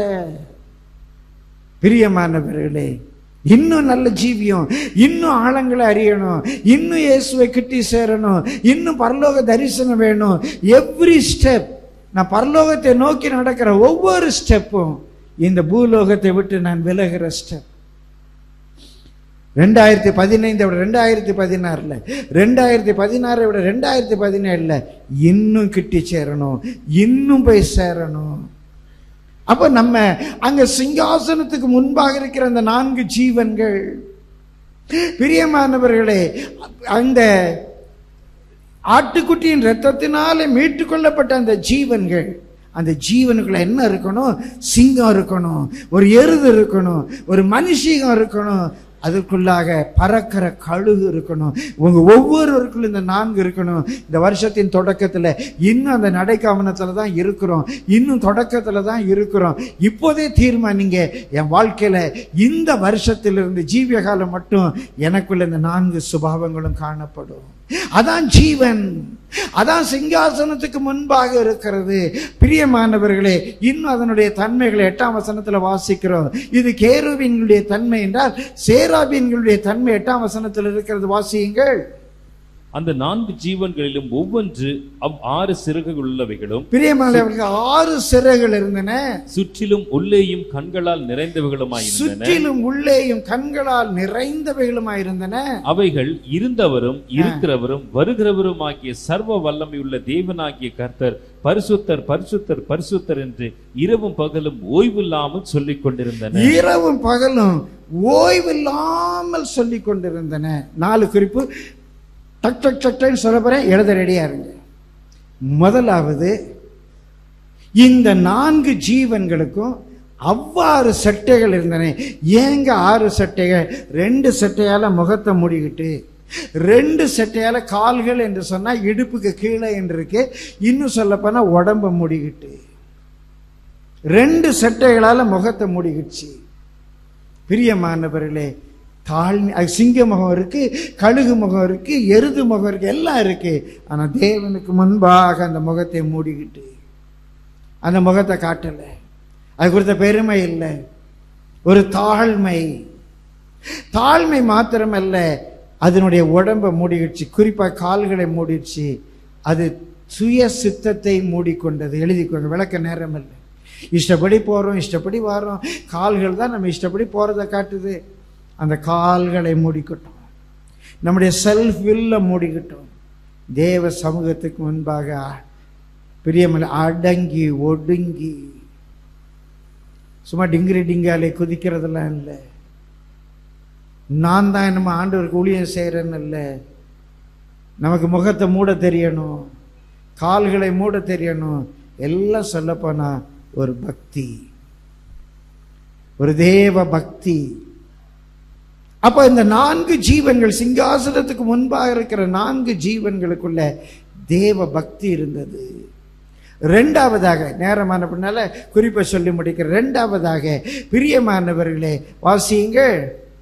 பிரியமானவர்களே இன்னும் நல்ல ஜீவியம் இன்னும் ஆழங்களை அறியணும் இன்னும் இயேசுவை கிட்டி சேரணும் இன்னும் பரலோக தரிசனம் வேணும் எவ்ரி ஸ்டெப் நான் பரலோகத்தை நோக்கி நடக்கிற ஒவ்வொரு ஸ்டெப்பும் இந்த பூலோகத்தை விட்டு நான் விலகிற ஸ்டெப் ரெண்டாயிரத்தி பதினைந்தை விட ரெண்டாயிரத்தி பதினாறுல ரெண்டாயிரத்தி பதினாறை விட ரெண்டாயிரத்தி பதினேழுல இன்னும் கிட்டி சேரணும் இன்னும் போய் சேரணும் அப்ப நம்ம அங்க சிங்காசனத்துக்கு முன்பாக இருக்கிற அந்த நான்கு ஜீவன்கள் பிரியமானவர்களே அந்த ஆட்டுக்குட்டியின் ரத்தத்தினாலே மீட்டு கொள்ளப்பட்ட அந்த ஜீவன்கள் அந்த ஜீவனுக்குள்ள என்ன இருக்கணும் சிங்கம் இருக்கணும் ஒரு எருது இருக்கணும் ஒரு மனுஷீகம் இருக்கணும் அதுக்குள்ளாக பறக்கிற கழுகு இருக்கணும் உங்க ஒவ்வொருவருக்குள்ள இந்த நான்கு இருக்கணும் இந்த வருஷத்தின் தொடக்கத்துல இன்னும் அந்த நடைக்காமனத்துல தான் இருக்கிறோம் இன்னும் தொடக்கத்துல தான் இருக்கிறோம் இப்போதே தீர்மானிங்க என் வாழ்க்கையில இந்த வருஷத்திலிருந்து ஜீவிய காலம் மட்டும் எனக்குள்ள இந்த நான்கு சுபாவங்களும் காணப்படும் அதான் ஜீவன் அதான் சிங்காசனத்துக்கு முன்பாக இருக்கிறது பிரியமானவர்களே இன்னும் அதனுடைய தன்மைகளை எட்டாம் வசனத்துல வாசிக்கிறோம் இது கேருவின்களுடைய தன்மை என்றால் சேராபீன்களுடைய தன்மை எட்டாம் வசனத்தில் இருக்கிறது வாசியுங்கள் அந்த நான்கு ஜீவன்களிலும் ஒவ்வொன்று அவ் ஆறு சிறகுகள் உள்ளவைகளும் பிரியமானவர்களுக்கு ஆறு சிறைகள் இருந்தன சுற்றிலும் உள்ளேயும் கண்களால் நிறைந்தவைகளுமாயிருந்தன சுற்றிலும் உள்ளேயும் கண்களால் நிறைந்தவைகளுமாயிருந்தன அவைகள் இருந்தவரும் இருக்கிறவரும் வருகிறவரும் ஆகிய சர்வ வல்லமையுள்ள தேவனாகிய கர்த்தர் பரிசுத்தர் பரிசுத்தர் பரிசுத்தர் என்று இரவும் பகலும் ஓய்வில்லாமல் சொல்லிக் கொண்டிருந்தன இரவும் பகலும் ஓய்வில்லாமல் சொல்லிக் கொண்டிருந்தன நாலு குறிப்பு டக் டக் டக் டக்னு சொல்ல போறேன் எழுத ரெடியா இருங்க முதலாவது இந்த நான்கு ஜீவன்களுக்கும் அவ்வாறு சட்டைகள் இருந்தன ஏங்க ஆறு சட்டைகள் ரெண்டு சட்டையால முகத்தை மூடிக்கிட்டு ரெண்டு சட்டையால கால்கள் என்று சொன்னா இடுப்புக்கு கீழே என்று இருக்கு இன்னும் சொல்ல போனா உடம்ப மூடிக்கிட்டு ரெண்டு சட்டைகளால முகத்தை மூடிக்கிடுச்சு பிரியமானவர்களே தாழ்மை அது சிங்க முகம் இருக்கு கழுகு முகம் இருக்கு எருது முகம் இருக்கு எல்லாம் இருக்கு ஆனா தேவனுக்கு முன்பாக அந்த முகத்தை மூடிக்கிட்டு அந்த முகத்தை காட்டல அது குறித்த பெருமை இல்லை ஒரு தாழ்மை தாழ்மை மாத்திரமல்ல அதனுடைய உடம்பை மூடிடுச்சு குறிப்பா கால்களை மூடிடுச்சு அது சுய சித்தத்தை மூடிக்கொண்டது எழுதிக்கோங்க விளக்க நேரம் இல்லை இஷ்டப்படி போறோம் இஷ்டப்படி வரோம் கால்கள் தான் நம்ம இஷ்டப்படி போறதை காட்டுது அந்த கால்களை மூடிக்கட்டும் நம்முடைய செல்ஃப் வில்ல மூடிக்கிட்டோம் தேவ சமூகத்துக்கு முன்பாக பிரியமல்ல அடங்கி ஒடுங்கி சும்மா டிங்கிரி டிங்காலே குதிக்கிறதெல்லாம் இல்லை நான் தான் நம்ம ஆண்டவருக்கு ஊழியம் செய்கிறேன்னு இல்லை நமக்கு முகத்தை மூட தெரியணும் கால்களை மூட தெரியணும் எல்லாம் சொல்லப்போனா ஒரு பக்தி ஒரு தேவ பக்தி அப்ப இந்த நான்கு ஜீவன்கள் சிங்காசனத்துக்கு முன்பாக இருக்கிற நான்கு ஜீவன்களுக்குள்ள தேவ பக்தி இருந்தது ரெண்டாவதாக நேரமான பின்னால குறிப்பை சொல்லி முடிக்கிற ரெண்டாவதாக பிரியமானவர்களே வாசியுங்கள்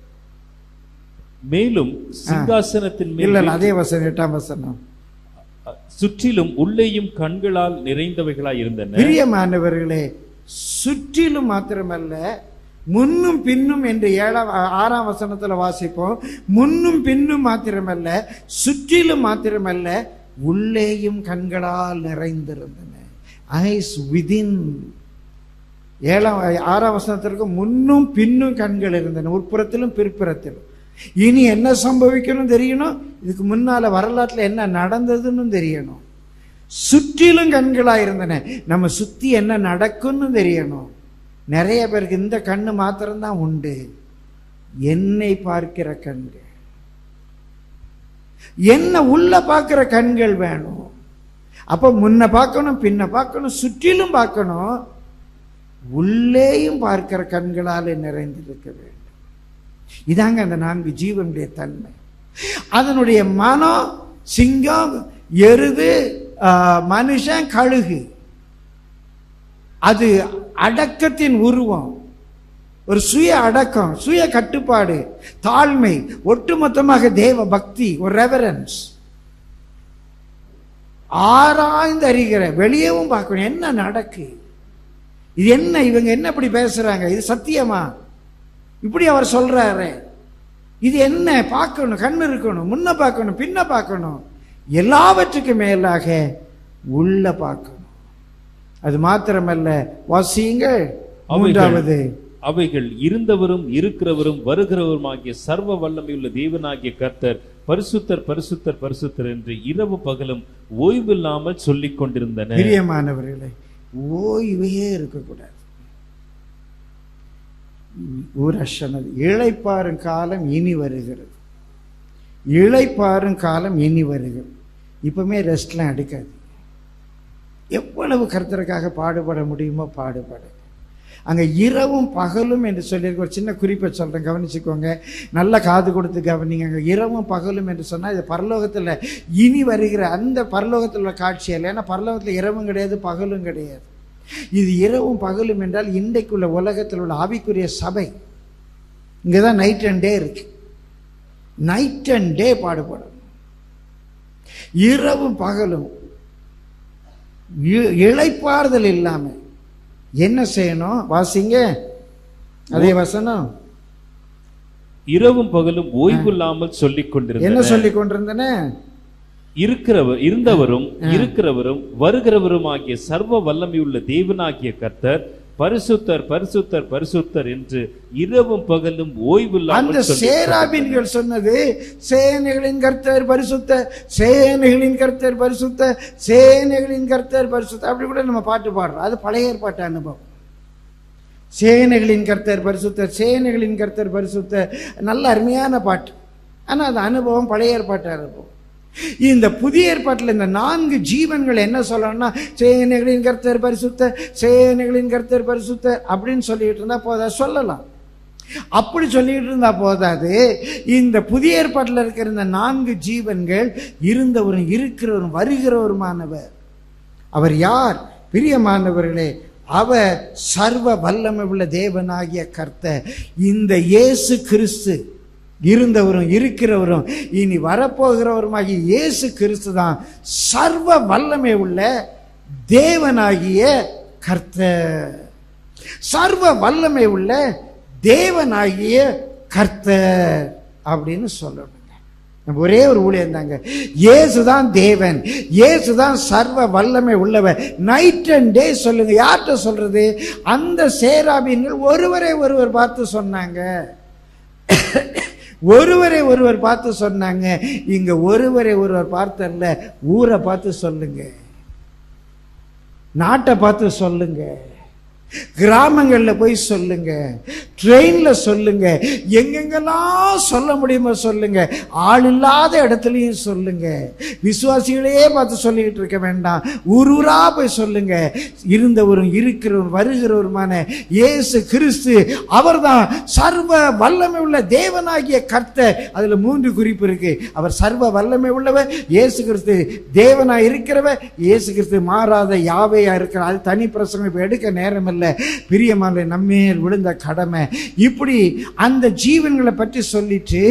மேலும் சிங்காசனத்தின் இல்ல மேல் இல்ல, அதே வசனம் எட்டாம் வசனம் சுற்றிலும் உள்ளேயும் கண்களால் நிறைந்தவைகளாய் இருந்தன பிரியமானவர்களே சுற்றிலும் மாத்திரமல்ல முன்னும் பின்னும் என்று ஏழாம் ஆறாம் வசனத்துல வாசிப்போம் முன்னும் பின்னும் மாத்திரமல்ல சுற்றிலும் மாத்திரமல்ல உள்ளேயும் கண்களால் நிறைந்திருந்தன ஐஸ் விதின் ஏழாம் ஆறாம் வசனத்திற்கு முன்னும் பின்னும் கண்கள் இருந்தன உட்புறத்திலும் பிற்புறத்திலும் இனி என்ன சம்பவிக்கணும் தெரியணும் இதுக்கு முன்னால வரலாற்றுல என்ன நடந்ததுன்னு தெரியணும் சுற்றிலும் கண்களா இருந்தன நம்ம சுத்தி என்ன நடக்கும்னு தெரியணும் நிறைய பேருக்கு இந்த கண்ணு மாத்திரம்தான் உண்டு என்னை பார்க்கிற கண்கள் என்ன உள்ள பார்க்கிற கண்கள் வேணும் அப்ப முன்ன பார்க்கணும் பின்ன பார்க்கணும் சுற்றிலும் பார்க்கணும் உள்ளேயும் பார்க்கிற கண்களாலே நிறைந்திருக்க வேண்டும் இதாங்க அந்த நான்கு ஜீவனுடைய தன்மை அதனுடைய மனம் சிங்கம் எருது ஆஹ், மனுஷன் கழுகு அது அடக்கத்தின் உருவம் ஒரு சுய அடக்கம் சுய கட்டுப்பாடு தாழ்மை ஒட்டுமொத்தமாக தேவ பக்தி ஒரு ரெவரன்ஸ் ஆராய்ந்து அறிகிற வெளியவும் பார்க்கணும் என்ன நடக்கு இது என்ன இவங்க என்ன இப்படி பேசுறாங்க இது சத்தியமா இப்படி அவர் சொல்றாரு இது என்ன பார்க்கணும் கண்ணு இருக்கணும் முன்ன பார்க்கணும் பின்ன பார்க்கணும் எல்லாவற்றுக்கும் மேலாக உள்ள பார்க்கணும் அது மாத்திரமல்ல வாசியுங்கள் மூன்றாவது அவைகள் இருந்தவரும் இருக்கிறவரும் வருகிறவருமாகிய சர்வ வல்லமையுள்ள தேவனாகிய கர்த்தர் பரிசுத்தர் பரிசுத்தர் பரிசுத்தர் என்று இரவு பகலும் ஓய்வில்லாமல் சொல்லிக் கொண்டிருந்தன பிரியமானவர்களே ஓய்வே இருக்கக்கூடாது ஊரஷனது இளைப்பாறும் காலம் இனி வருகிறது இளைப்பாறும் காலம் இனி வருகிறது இப்பவுமே ரெஸ்ட்லாம் எடுக்காது எவ்வளவு கர்த்தருக்காக பாடுபட முடியுமோ பாடுபட அங்க இரவும் பகலும் என்று சொல்லியிருக்க ஒரு சின்ன குறிப்பை சொல்றேன் கவனிச்சுக்கோங்க நல்ல காது கொடுத்து கவனிங்க அங்க இரவும் பகலும் என்று சொன்னா இது பரலோகத்துல இனி வருகிற அந்த பரலோகத்தில் உள்ள காட்சி அல்ல ஏன்னா பரலோகத்துல இரவும் கிடையாது பகலும் கிடையாது இது இரவும் பகலும் என்றால் இன்றைக்குள்ள உலகத்தில் உள்ள ஆவிக்குரிய சபை இங்கதான் நைட் அண்ட் டே இருக்கு நைட் அண்ட் டே பாடுபடும் இரவும் பகலும் இ- இளைப்பாறுதல் இல்லாம என்ன செய்யணும் வாசிங்க அதே வசனம் இரவும் பகலும் ஓய்வில்லாமல் சொல்லிக் என்ன கொண்டிருந்தன சொல்லி கொண்டிருந்தன இருக்கிறவர் இருந்தவரும் இருக்கிறவரும் வருகிறவருமாகிய சர்வ வல்லமையுள்ள தேவனாகிய கர்த்தர் பரிசுத்தர் பரிசுத்தர் பரிசுத்தர் என்று இரவும் பகலும் அந்த ஓய்வில்லாமல் சொல்லிக் சேராபின்கள் சொன்னது சேனைகளின் கர்த்தர் பரிசுத்த சேனைகளின் கர்த்தர் பரிசுத்த சேனைகளின் கர்த்தர் பரிசுத்த அப்படி கூட நம்ம பாட்டு பாடுறோம் அது பழைய ஏற்பாட்டு அனுபவம் சேனைகளின் கர்த்தர் பரிசுத்தர் சேனைகளின் கர்த்தர் பரிசுத்த நல்ல அருமையான பாட்டு ஆனா அது அனுபவம் பழைய ஏற்பாட்டு அனுபவம் இந்த புதிய ஏற்பாட்டில் இந்த நான்கு ஜீவன்கள் என்ன சொல்லணும்னா சேனைகளின் கர்த்தர் பரிசுத்த சேனைகளின் கர்த்தர் பரிசுத்த அப்படின்னு சொல்லிட்டு இருந்தா போதா சொல்லலாம் அப்படி சொல்லிட்டு இருந்தா போதாது இந்த புதிய ஏற்பாட்டில் இருக்கிற இந்த நான்கு ஜீவன்கள் இருந்தவரும் இருக்கிறவரும் வருகிறவருமானவர் அவர் யார் பிரியமானவர்களே அவர் சர்வ வல்லமை உள்ள தேவனாகிய கர்த்தர் இந்த இயேசு கிறிஸ்து இருந்தவரும் இருக்கிறவரும் இனி வரப்போகிறவருமாகிய இயேசு கிறிஸ்து தான் சர்வ வல்லமை உள்ள தேவனாகிய கர்த்தர் சர்வ வல்லமை உள்ள தேவனாகிய கர்த்தர் அப்படின்னு சொல்லணுங்க நம்ம ஒரே ஒரு ஊழியம் தாங்க இயேசுதான் தேவன் இயேசுதான் சர்வ வல்லமை உள்ளவர் நைட் அண்ட் டே சொல்லுங்க யார்கிட்ட சொல்றது அந்த சேராபீன்கள் ஒருவரை ஒருவர் பார்த்து சொன்னாங்க ஒருவரை ஒருவர் பார்த்து சொன்னாங்க இங்க ஒருவரை ஒருவர் பார்த்தல்ல ஊரை பார்த்து சொல்லுங்க நாட்டை பார்த்து சொல்லுங்க கிராமங்கள்ல போய் சொல்லுங்க ட்ரெயின்ல சொல்லுங்க எங்கெங்கெல்லாம் சொல்ல முடியுமோ சொல்லுங்க ஆள் இல்லாத இடத்துலயும் சொல்லுங்க விசுவாசிகளே பார்த்து சொல்லிக்கிட்டு இருக்க வேண்டாம் ஊர் ஊரா போய் சொல்லுங்க இருந்தவரும் இருக்கிறவரும் வருகிறவருமான இயேசு கிறிஸ்து அவர்தான் சர்வ வல்லமை உள்ள தேவனாகிய கர்த்தர் அதுல மூன்று குறிப்பு இருக்கு அவர் சர்வ வல்லமை உள்ளவர் இயேசு கிறிஸ்து தேவனா இருக்கிறவர் இயேசு கிறிஸ்து மாறாத யாவையா இருக்கிற அது தனி பிரசங்கம் இப்ப எடுக்க நேரம் இல்லை பிரியமான நம்மேல் விழுந்த கடமை இப்படி அந்த ஜீவன்களை பற்றி சொல்லிட்டு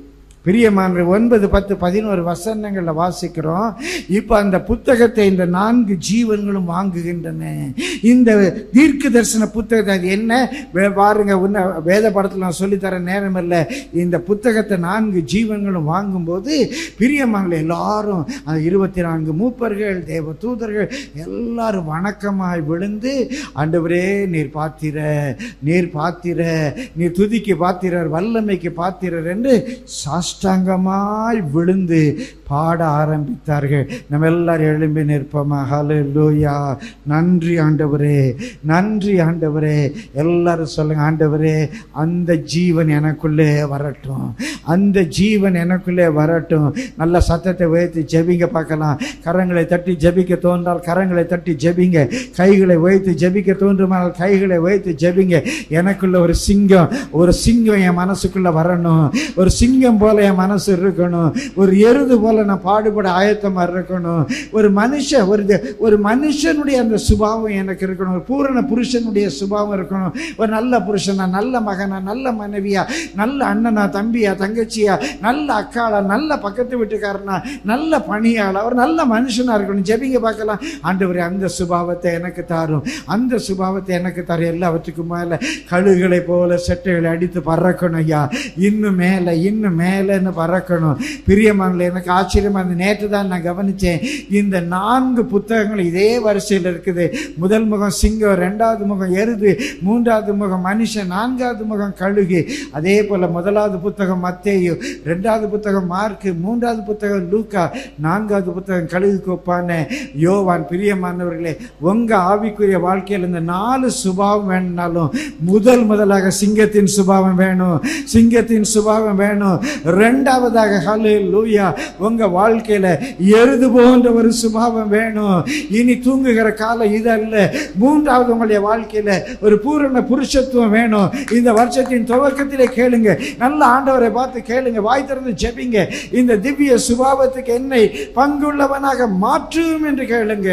பிரியமான ஒன்பது பத்து பதினோரு வசனங்கள்ல வாசிக்கிறோம் இப்ப அந்த புத்தகத்தை இந்த நான்கு ஜீவன்களும் வாங்குகின்றன இந்த தீர்க்க தரிசன புத்தகத்தை அது என்ன வே- பாருங்க உன்ன வேத படத்துல நான் சொல்லித்தர நேரம் இல்லை இந்த புத்தகத்தை நான்கு ஜீவன்களும் வாங்கும்போது பிரியமான எல்லாரும் அந்த இருபத்தி நான்கு மூப்பர்கள் தேவ தூதர்கள் எல்லாரும் வணக்கமாய் விழுந்து ஆண்டவரே நீர் பாத்திர நீர் பாத்திர நீர் துதிக்கு பாத்திரர் வல்லமைக்கு பாத்திரர் என்று சாஷ்டாங்கமாய் விழுந்து பாட ஆரம்பித்தார்கள் நம்ம எல்லாரும் எழும்பி நிற்போமா ஹalleluya நன்றி ஆண்டவரே நன்றி ஆண்டவரே எல்லாரும் சொல்லுங்க ஆண்டவரே அந்த ஜீவன் எனக்குள்ளே வரட்டும் அந்த ஜீவன் எனக்குள்ளே வரட்டும் நல்ல சத்தத்தை உயர்த்தி ஜெபிங்க பார்க்கலாம் கரங்களை தட்டி ஜெபிக்க தோன்றால் கரங்களை தட்டி ஜெபிங்க கைகளை உயர்த்தி ஜெபிக்க தோன்றுமானால் கைகளை உயர்த்தி ஜெபிங்க எனக்குள்ள ஒரு சிங்கம் ஒரு சிங்கம் என் மனசுக்குள்ள வரணும் ஒரு சிங்கம் போல என் மனசு இருக்கணும் ஒரு எருது போல நான் பாடுபட ஆயத்தமா இருக்கணும் ஒரு மனுஷன் ஒரு த- ஒரு மனுஷனுடைய அந்த சுபாவம் எனக்கு இருக்கணும் ஒரு பூரண புருஷனுடைய சுபாவம் இருக்கணும் ஒரு நல்ல புருஷனா நல்ல மகனா நல்ல மனைவியா நல்ல அண்ணனா தம்பியா தங்கச்சியா நல்ல அக்காளா நல்ல பக்கத்து வீட்டுக்காரனா நல்ல பணியாளா ஒரு நல்ல மனுஷனா இருக்கணும் ஜெபிங்க பார்க்கலாம் ஆண்டவரே அந்த சுபாவத்தை எனக்கு தாரும் அந்த சுபாவத்தை எனக்கு தர எல்லாவற்றுக்கும் மேல கழுகுகளை போல செட்டைகளை அடித்து பறக்கணும் ஐயா இன்னும் மேல இன்னும் மேலன்னு பறக்கணும் பிரியமானல எனக்கு ஆச்சரியமா இருந்தது நேற்று தான் நான் கவனிச்சேன் இந்த நான்கு புத்தகங்கள் இதே வரிசையில் இருக்குது முதல் முகம் சிங்கம் ரெண்டாவது முகம் எருது மூன்றாவது முகம் மனுஷன் நான்காவது முகம் கழுகு அதே போல முதலாவது புத்தகம் மத்தேயு ரெண்டாவது புத்தகம் மார்க்கு மூன்றாவது புத்தகம் லூக்கா நான்காவது புத்தகம் கழுகு கோப்பான யோவான் பிரியமானவர்களே உங்க ஆவிக்குரிய வாழ்க்கையில் இந்த நாலு சுபாவம் வேணும்னாலும் முதல் முதலாக சிங்கத்தின் சுபாவம் வேணும் சிங்கத்தின் சுபாவம் வேணும் ரெண்டாவதாக ஹலே லூயா உங்க வாழ்க்கையில எருது போன்ற ஒரு சுபாவம் வேணும் இனி தூங்குகிற காலம் இதல்ல மூன்றாவது உங்களுடைய வாழ்க்கையில ஒரு பூரண புருஷத்துவம் வேணும் இந்த வருஷத்தின் துவக்கத்திலே கேளுங்க நல்ல ஆண்டவரை பார்த்து கேளுங்க வாய் திறந்து ஜெபிங்க இந்த திவ்ய சுபாவத்துக்கு என்னை பங்குள்ளவனாக மாற்றும் என்று கேளுங்க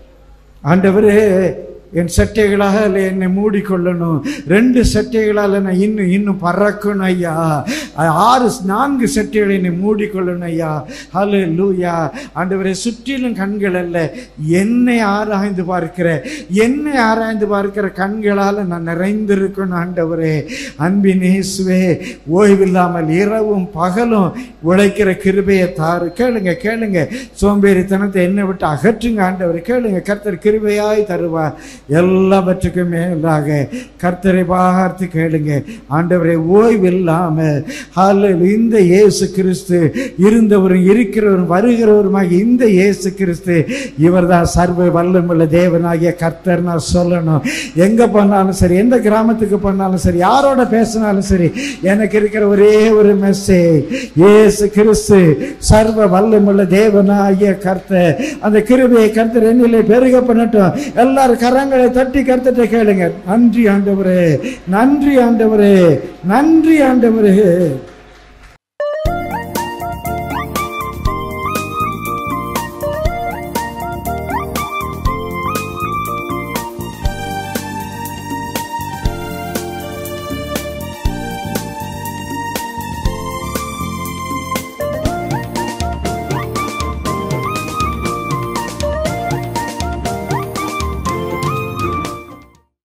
ஆண்டவரே என் சட்டைகளால் என்னை மூடிக்கொள்ளணும் ரெண்டு சட்டைகளால் நான் இன்னும் இன்னும் பறக்கணும் ஐயா ஆறு நான்கு சட்டைகளை என்னை மூடிக்கொள்ளணும் ஐயா ஹலோ லூயா ஆண்டவரே சுற்றிலும் கண்கள் அல்ல என்னை ஆராய்ந்து பார்க்கிற என்னை ஆராய்ந்து பார்க்கிற கண்களால் நான் நிறைந்திருக்கணும் ஆண்டவரே அன்பின் இயேசுவே ஓய்வில்லாமல் இரவும் பகலும் உழைக்கிற கிருபையை தாரு கேளுங்க கேளுங்க சோம்பேறித்தனத்தை என்னை விட்டு அகற்றுங்க ஆண்டவரே கேளுங்க கர்த்தர் கிருபையாய் தருவார் எல்லாவற்றுக்கும் மேலாக கர்த்தரை பார்த்து கேளுங்க ஆண்டவரை ஓய்வில்லாம ஹalleluya இந்த இயேசு கிறிஸ்து இருந்தவரும் இருக்கிறவரும் வருகிறவருமாகிய இந்த இயேசு கிறிஸ்து இவர்தான் சர்வ வல்லமுள்ள தேவனாகிய கர்த்தர் நான் சொல்லணும் எங்க போனாலும் சரி எந்த கிராமத்துக்கு போனாலும் சரி யாரோட பேசினாலும் சரி எனக்கு இருக்கிற ஒரே ஒரு மெசேஜ் இயேசு கிறிஸ்து சர்வ வல்லமுள்ள தேவனாகிய கர்த்தர் அந்த கிருபையை கர்த்தர் என்னிலே பெருக பண்ணட்டும் எல்லாரும் கரங்களை தட்டி கர்த்தத்தை கேளுங்க நன்றி ஆண்டவரே நன்றி ஆண்டவரே நன்றி ஆண்டவரே